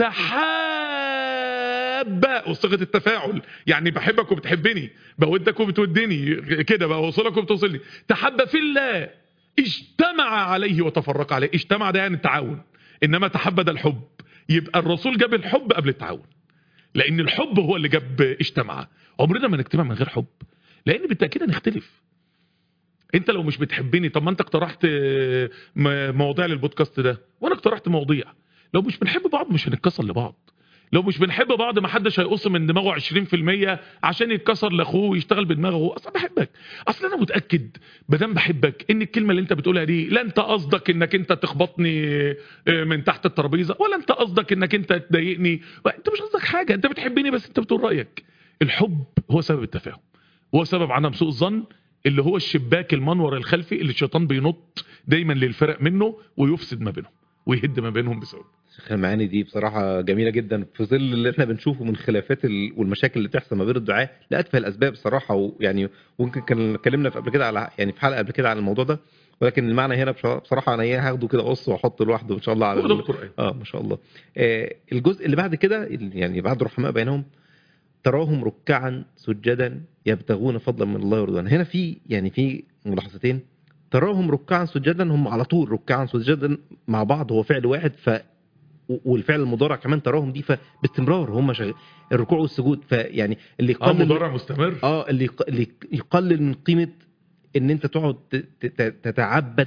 تحابا وصيغه التفاعل يعني بحبك وبتحبني بودك وبتودني كده بوصلك وبتوصلني تحب في الله اجتمع عليه وتفرق عليه اجتمع ده يعني التعاون انما تحب ده الحب يبقى الرسول جاب الحب قبل التعاون لان الحب هو اللي جاب اجتمع عمرنا ما نجتمع من غير حب لان بالتاكيد هنختلف انت لو مش بتحبني طب ما انت اقترحت آه، م- مواضيع للبودكاست ده وانا اقترحت مواضيع لو مش بنحب بعض مش هنتكسر لبعض لو مش بنحب بعض ما حدش هيقص من دماغه 20% عشان يتكسر لاخوه ويشتغل بدماغه هو اصلا بحبك اصلا انا متاكد بدام بحبك ان الكلمه اللي انت بتقولها دي لا انت قصدك انك انت تخبطني آه، من تحت الترابيزه ولا انت قصدك انك انت تضايقني انت مش قصدك حاجه انت بتحبني بس انت بتقول رايك الحب هو سبب التفاهم هو سبب عدم سوء الظن اللي هو الشباك المنور الخلفي اللي الشيطان بينط دايما للفرق منه ويفسد ما بينهم ويهد ما بينهم بسبب شيخ المعاني دي بصراحة جميلة جدا في ظل اللي احنا بنشوفه من خلافات ال- والمشاكل اللي بتحصل ما بين الدعاة لأتفه الأسباب صراحة ويعني ويمكن كان اتكلمنا في قبل كده على يعني في حلقة قبل كده على الموضوع ده ولكن المعنى هنا بصرا- بصراحة أنا إيه هاخده كده قص وأحطه لوحده إن شاء الله على هو ده ال- القران اه ما شاء الله آه الجزء اللي بعد كده يعني بعد الرحماء بينهم تراهم ركعا سجدا يبتغون فضلا من الله ورضوانا هنا في يعني في ملاحظتين تراهم ركعا سجدا هم على طول ركعا سجدا مع بعض هو فعل واحد ف و- والفعل المضارع كمان تراهم دي فباستمرار هم شغال الركوع والسجود فيعني اللي اه يقلل مضارع مستمر اه اللي يق- اللي يقلل من قيمه ان انت تقعد ت- ت- ت- تتعبد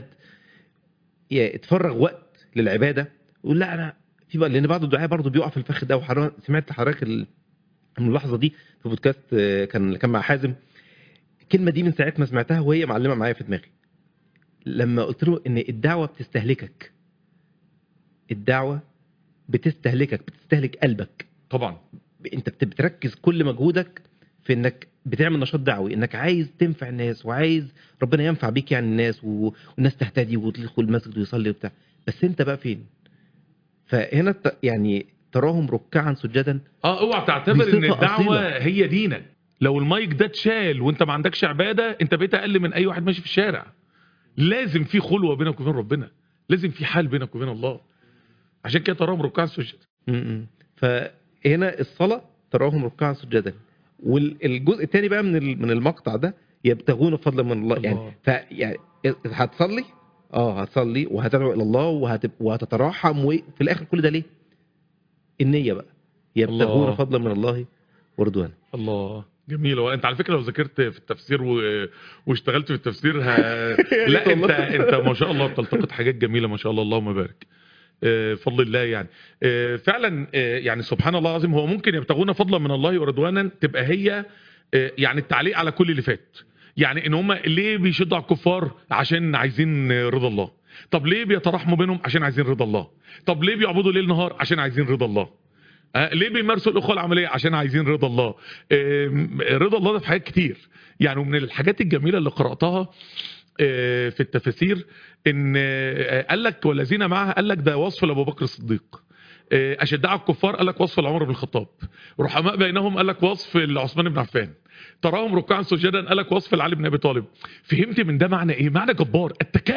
يا اتفرغ وقت للعباده يقول لا انا في بقى لان بعض الدعاء برضه بيقع في الفخ ده وحضرتك سمعت حضرتك ال- الملاحظه دي في بودكاست آه، كان كان مع حازم الكلمه دي من ساعه ما سمعتها وهي معلمه معايا في دماغي لما قلت له ان الدعوه بتستهلكك الدعوه بتستهلكك بتستهلك قلبك طبعا انت بت- بتركز كل مجهودك في انك بتعمل نشاط دعوي انك عايز تنفع الناس وعايز ربنا ينفع بيك يعني الناس و- والناس تهتدي وتدخل المسجد ويصلي وبتاع بس انت بقى فين فهنا الت- يعني تراهم ركعا سجدا اه اوعى تعتبر دي ان صفة الدعوه أصيلة. هي دينك لو المايك ده اتشال وانت ما عندكش عباده انت بقيت اقل من اي واحد ماشي في الشارع لازم في خلوه بينك وبين ربنا لازم في حال بينك وبين الله عشان كده تراهم ركعا سجدا م-م. فهنا الصلاة تراهم ركعا سجدا والجزء الثاني بقى من ال- من المقطع ده يبتغون فضلا من الله يعني الله. فيعني هتصلي اه هتصلي وهتدعو الى الله وهتب... وهتتراحم وفي الاخر كل ده ليه؟ النية بقى يبتغون الله. فضلا من الله ورضوانا الله جميل هو انت على فكره لو ذاكرت في التفسير و... واشتغلت في التفسير ه... لا انت انت ما شاء الله بتلتقط حاجات جميله ما شاء الله اللهم بارك آه، فضل الله يعني آه، فعلا آه، يعني سبحان الله العظيم هو ممكن يبتغون فضلا من الله ورضوانا تبقى هي آه، يعني التعليق على كل اللي فات يعني ان هم ليه بيشدوا على الكفار عشان عايزين رضا الله طب ليه بيتراحموا بينهم عشان عايزين رضا الله طب ليه بيعبدوا ليل نهار عشان عايزين رضا الله آه، ليه بيمارسوا الاخوه العمليه عشان عايزين رضا الله آم، رضا الله ده في حاجات كتير يعني ومن الحاجات الجميله اللي قراتها آه، في التفاسير ان آه، قال لك والذين معها قال لك ده وصف لابو بكر الصديق آه، اشداء على الكفار قال لك وصف لعمر بن الخطاب رحماء بينهم قال لك وصف لعثمان بن عفان تراهم ركعا سجدا قال لك وصف لعلي بن ابي طالب فهمت من ده معنى ايه معنى جبار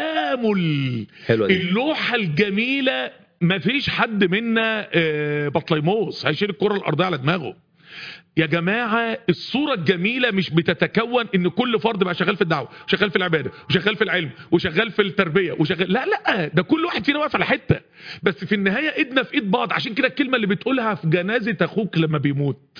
التكامل حلوة دي اللوحه الجميله ما فيش حد منا آه، بطليموس هيشيل الكره الارضيه على دماغه يا جماعه الصوره الجميله مش بتتكون ان كل فرد بقى شغال في الدعوه شغال في العباده وشغال في العلم وشغال في التربيه وشغال لا لا ده كل واحد فينا واقف على حته بس في النهايه ايدنا في ايد بعض عشان كده الكلمه اللي بتقولها في جنازه اخوك لما بيموت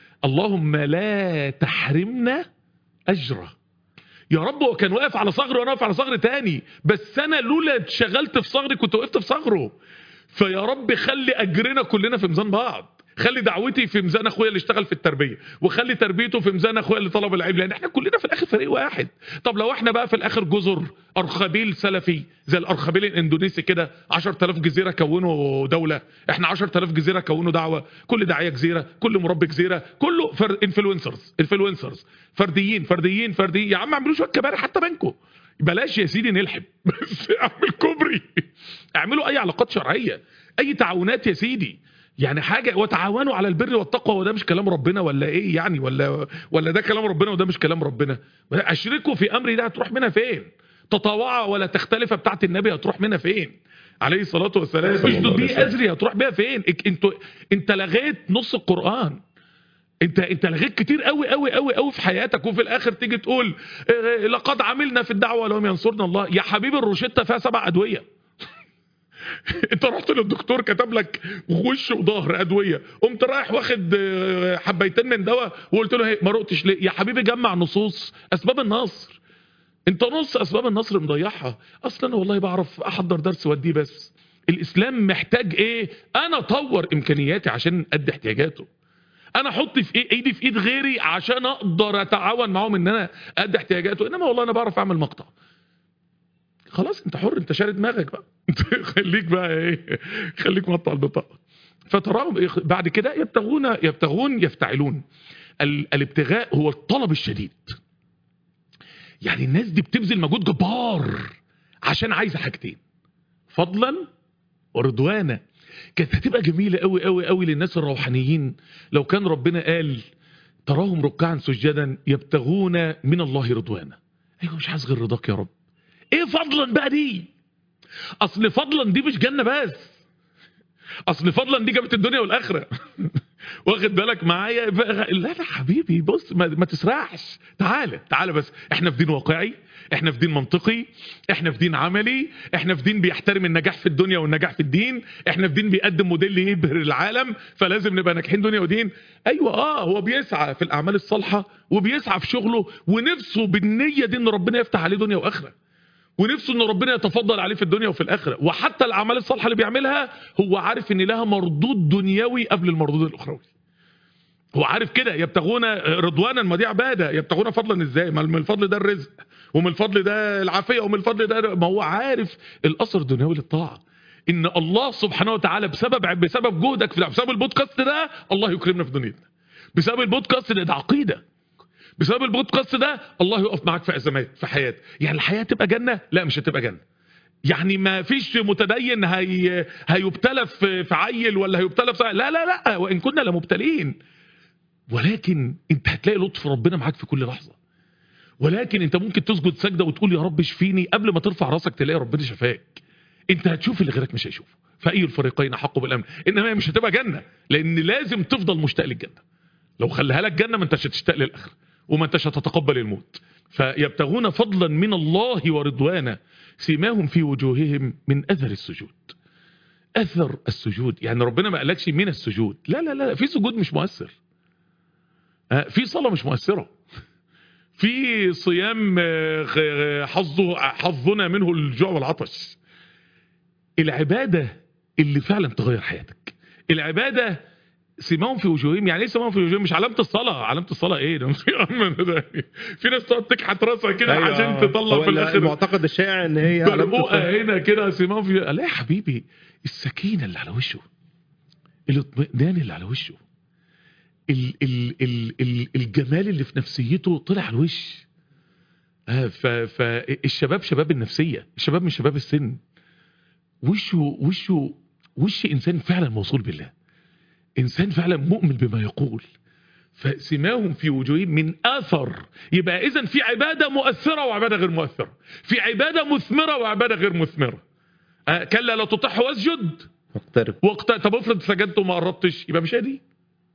اللهم لا تحرمنا اجره يا رب هو كان واقف على صغر وانا واقف على صغر تاني بس انا لولا اتشغلت في صغري كنت وقفت في صغره فيا رب خلي اجرنا كلنا في ميزان بعض خلي دعوتي في ميزان اخويا اللي اشتغل في التربيه وخلي تربيته في ميزان اخويا اللي طلب العلم لان احنا كلنا في الاخر فريق واحد طب لو احنا بقى في الاخر جزر ارخبيل سلفي زي الارخبيل الاندونيسي كده 10000 جزيره كونوا دوله احنا 10000 جزيره كونوا دعوه كل داعيه جزيره كل مربي جزيره كله فر... انفلونسرز انفلونسرز فرديين فرديين فرديين يا عم اعملوا شويه كباري حتى بينكم بلاش يا سيدي نلحم بس اعمل كوبري اعملوا اي علاقات شرعيه اي تعاونات يا سيدي يعني حاجه وتعاونوا على البر والتقوى وده مش كلام ربنا ولا ايه يعني ولا ولا ده كلام ربنا وده مش كلام ربنا اشركوا في امري ده هتروح منها فين تطوعوا ولا تختلف بتاعت النبي هتروح منها فين عليه الصلاه والسلام صلى الله اشدد عليه بيه وسلم. ازري هتروح بيها فين إك- انت انت لغيت نص القران انت انت لغيت كتير قوي قوي قوي قوي في حياتك وفي الاخر تيجي تقول اه، لقد عملنا في الدعوه ولم ينصرنا الله يا حبيبي الروشته فيها سبع ادويه انت رحت للدكتور كتب لك وش وظهر ادويه قمت رايح واخد آه، حبيتين من دواء وقلت له هي ما رقتش ليه يا حبيبي جمع نصوص اسباب النصر انت نص اسباب النصر مضيعها اصلا انا والله بعرف احضر درس واديه بس الاسلام محتاج ايه انا اطور امكانياتي عشان قد احتياجاته انا احط في ايه ايدي في ايد غيري عشان اقدر اتعاون معاهم ان انا قد احتياجاته انما والله انا بعرف اعمل مقطع خلاص انت حر انت شاري دماغك بقى خليك بقى ايه خليك مقطع البطاقه فتراهم إيه؟ بعد كده يبتغون يبتغون يفتعلون ال- الابتغاء هو الطلب الشديد يعني الناس دي بتبذل مجهود جبار عشان عايزه حاجتين فضلا ورضوانا كانت هتبقى جميله قوي قوي قوي للناس الروحانيين لو كان ربنا قال تراهم ركعا سجدا يبتغون من الله رضوانا ايوه مش عايز غير رضاك يا رب ايه فضلا بقى دي اصل فضلا دي مش جنه بس اصل فضلا دي جابت الدنيا والاخره واخد بالك معايا بقى- لا لا حبيبي بص ما, ما تسرحش تعالى تعالى بس احنا في دين واقعي احنا في دين منطقي احنا في دين عملي احنا في دين بيحترم النجاح في الدنيا والنجاح في الدين احنا في دين بيقدم موديل يبهر العالم فلازم نبقى ناجحين دنيا ودين ايوه اه هو بيسعى في الاعمال الصالحه وبيسعى في شغله ونفسه بالنيه دي ان ربنا يفتح عليه دنيا واخره ونفسه ان ربنا يتفضل عليه في الدنيا وفي الاخره وحتى الاعمال الصالحه اللي بيعملها هو عارف ان لها مردود دنيوي قبل المردود الاخروي هو عارف كده يبتغون رضوانا ما دي عباده يبتغون فضلا ازاي ما من الفضل ده الرزق ومن الفضل ده العافيه ومن الفضل ده ما هو عارف الاثر الدنيوي للطاعه ان الله سبحانه وتعالى بسبب بسبب جهدك في بسبب البودكاست ده الله يكرمنا في دنيتنا بسبب البودكاست ده ده عقيده بسبب البودكاست ده الله يقف معاك في ازمات في حياتك يعني الحياه تبقى جنه لا مش هتبقى جنه يعني ما فيش متدين هي هيبتلى في في عيل ولا هيبتلى في لا لا لا وان كنا لمبتلين ولكن انت هتلاقي لطف ربنا معاك في كل لحظه ولكن انت ممكن تسجد سجده وتقول يا رب اشفيني قبل ما ترفع راسك تلاقي ربنا شفاك انت هتشوف اللي غيرك مش هيشوفه فاي الفريقين حق بالامن انما هي مش هتبقى جنه لان لازم تفضل مشتاق للجنه لو خليها لك جنه ما انتش هتشتاق للاخره وما انتش هتتقبل الموت فيبتغون فضلا من الله ورضوانا سيماهم في وجوههم من اثر السجود اثر السجود يعني ربنا ما قالكش من السجود لا لا لا في سجود مش مؤثر آه، في صلاه مش مؤثره في صيام آه، غ- حظه حظنا منه الجوع والعطش العباده اللي فعلا تغير حياتك العباده سماهم في وجوههم يعني ايه سماهم في وجوههم مش علامه الصلاه علامه الصلاه ايه ده مش ده- في ناس تقعد تكحت راسها كده أيوة. عشان تطلع هو في الاخر المعتقد الشائع ان هي علامة الصلاة. برقوقه هنا كده سماهم في لا يا حبيبي السكينه اللي على وشه الاطمئنان اللي على وشه ال ال ال ال الجمال اللي في نفسيته طلع على الوش آه ف فالشباب شباب النفسيه الشباب مش شباب السن وشه وشه وش انسان فعلا موصول بالله انسان فعلا مؤمن بما يقول فسماهم في وجوههم من اثر يبقى اذا في عباده مؤثره وعباده غير مؤثره في عباده مثمره وعباده غير مثمره آه كلا لا تطح واسجد مقترب وقت طب افرض سجدت وما قربتش يبقى مش هي دي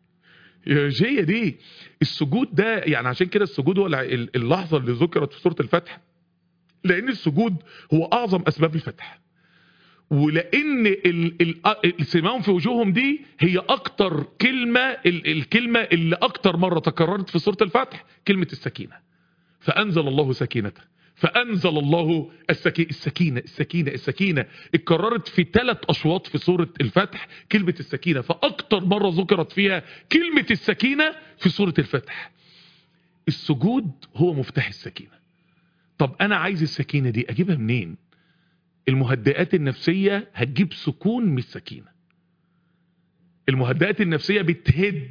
مش هي دي السجود ده يعني عشان كده السجود هو الع- ال- اللحظه اللي ذكرت في سوره الفتح لان السجود هو اعظم اسباب الفتح ولان ال- ال- سماهم في وجوههم دي هي اكتر كلمه ال- الكلمه اللي اكتر مره تكررت في سوره الفتح كلمه السكينه فانزل الله سكينته فانزل الله السكي... السكينه السكينه السكينه اتكررت في ثلاث اشواط في سوره الفتح كلمه السكينه فاكتر مره ذكرت فيها كلمه السكينه في سوره الفتح السجود هو مفتاح السكينه طب انا عايز السكينه دي اجيبها منين المهدئات النفسيه هتجيب سكون من السكينه المهدئات النفسيه بتهد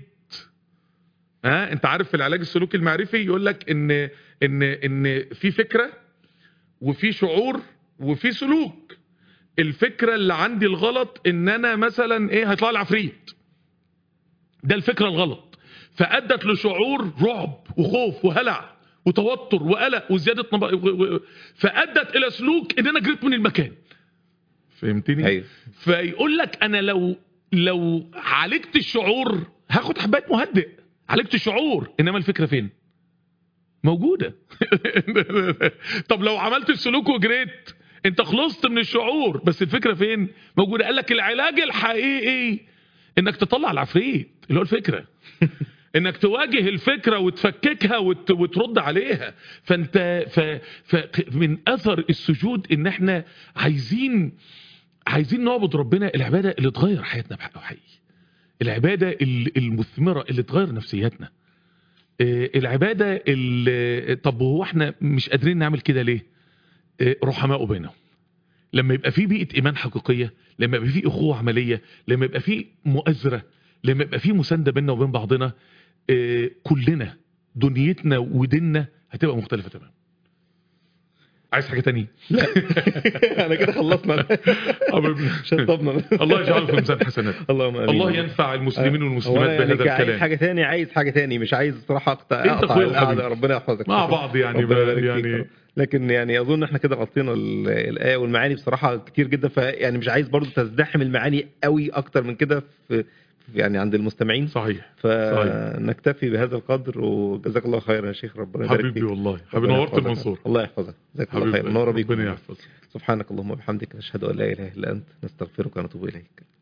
ها انت عارف في العلاج السلوكي المعرفي يقول لك ان ان ان في فكره وفي شعور وفي سلوك الفكره اللي عندي الغلط ان انا مثلا ايه هيطلع لي عفريت ده الفكره الغلط فادت لشعور رعب وخوف وهلع وتوتر وقلق وزياده نب... و- و- فادت الى سلوك ان انا جريت من المكان فهمتني ايوه فيقول لك انا لو لو عالجت الشعور هاخد حبات مهدئ عالجت الشعور انما الفكره فين موجوده طب لو عملت السلوك وجريت انت خلصت من الشعور بس الفكره فين موجوده قال لك العلاج الحقيقي انك تطلع العفريت اللي هو الفكره انك تواجه الفكره وتفككها وت... وترد عليها فانت ف... ف... من اثر السجود ان احنا عايزين عايزين نعبد ربنا العباده اللي تغير حياتنا بحق وحقيقي العباده ال- المثمره اللي تغير نفسياتنا آه، العباده اللي طب هو احنا مش قادرين نعمل كده ليه آه، رحماء بينهم لما يبقى في بيئه ايمان حقيقيه لما يبقى في اخوه عمليه لما يبقى في مؤازره لما يبقى في مسانده بيننا وبين بعضنا آه، كلنا دنيتنا وديننا هتبقى مختلفه تماما عايز حاجه تانية انا كده خلصنا شطبنا الله يجعله في ميزان حسنات اللهم امين الله ينفع المسلمين هو والمسلمات أنا يعني بهذا عايز الكلام حاجه تاني عايز حاجه تاني مش عايز صراحه اقطع أنت اقطع أخويا القعده وحبيبي. ربنا يحفظك مع بعض يعني ربنا بقى- يبارك فيك. يعني لكن يعني اظن احنا كده غطينا ال- الايه والمعاني بصراحه كتير جدا فيعني مش عايز برضو تزدحم المعاني قوي اكتر من كده في في- يعني عند المستمعين صحيح فنكتفي بهذا القدر وجزاك الله خيرا يا شيخ ربنا يبارك حبيبي فيك والله حبيبي ربنا نورت يحفظك. المنصور الله يحفظك جزاك الله حبيبي خير نور بيك ربنا يحفظك سبحانك اللهم وبحمدك نشهد ان لا اله الا انت نستغفرك ونتوب اليك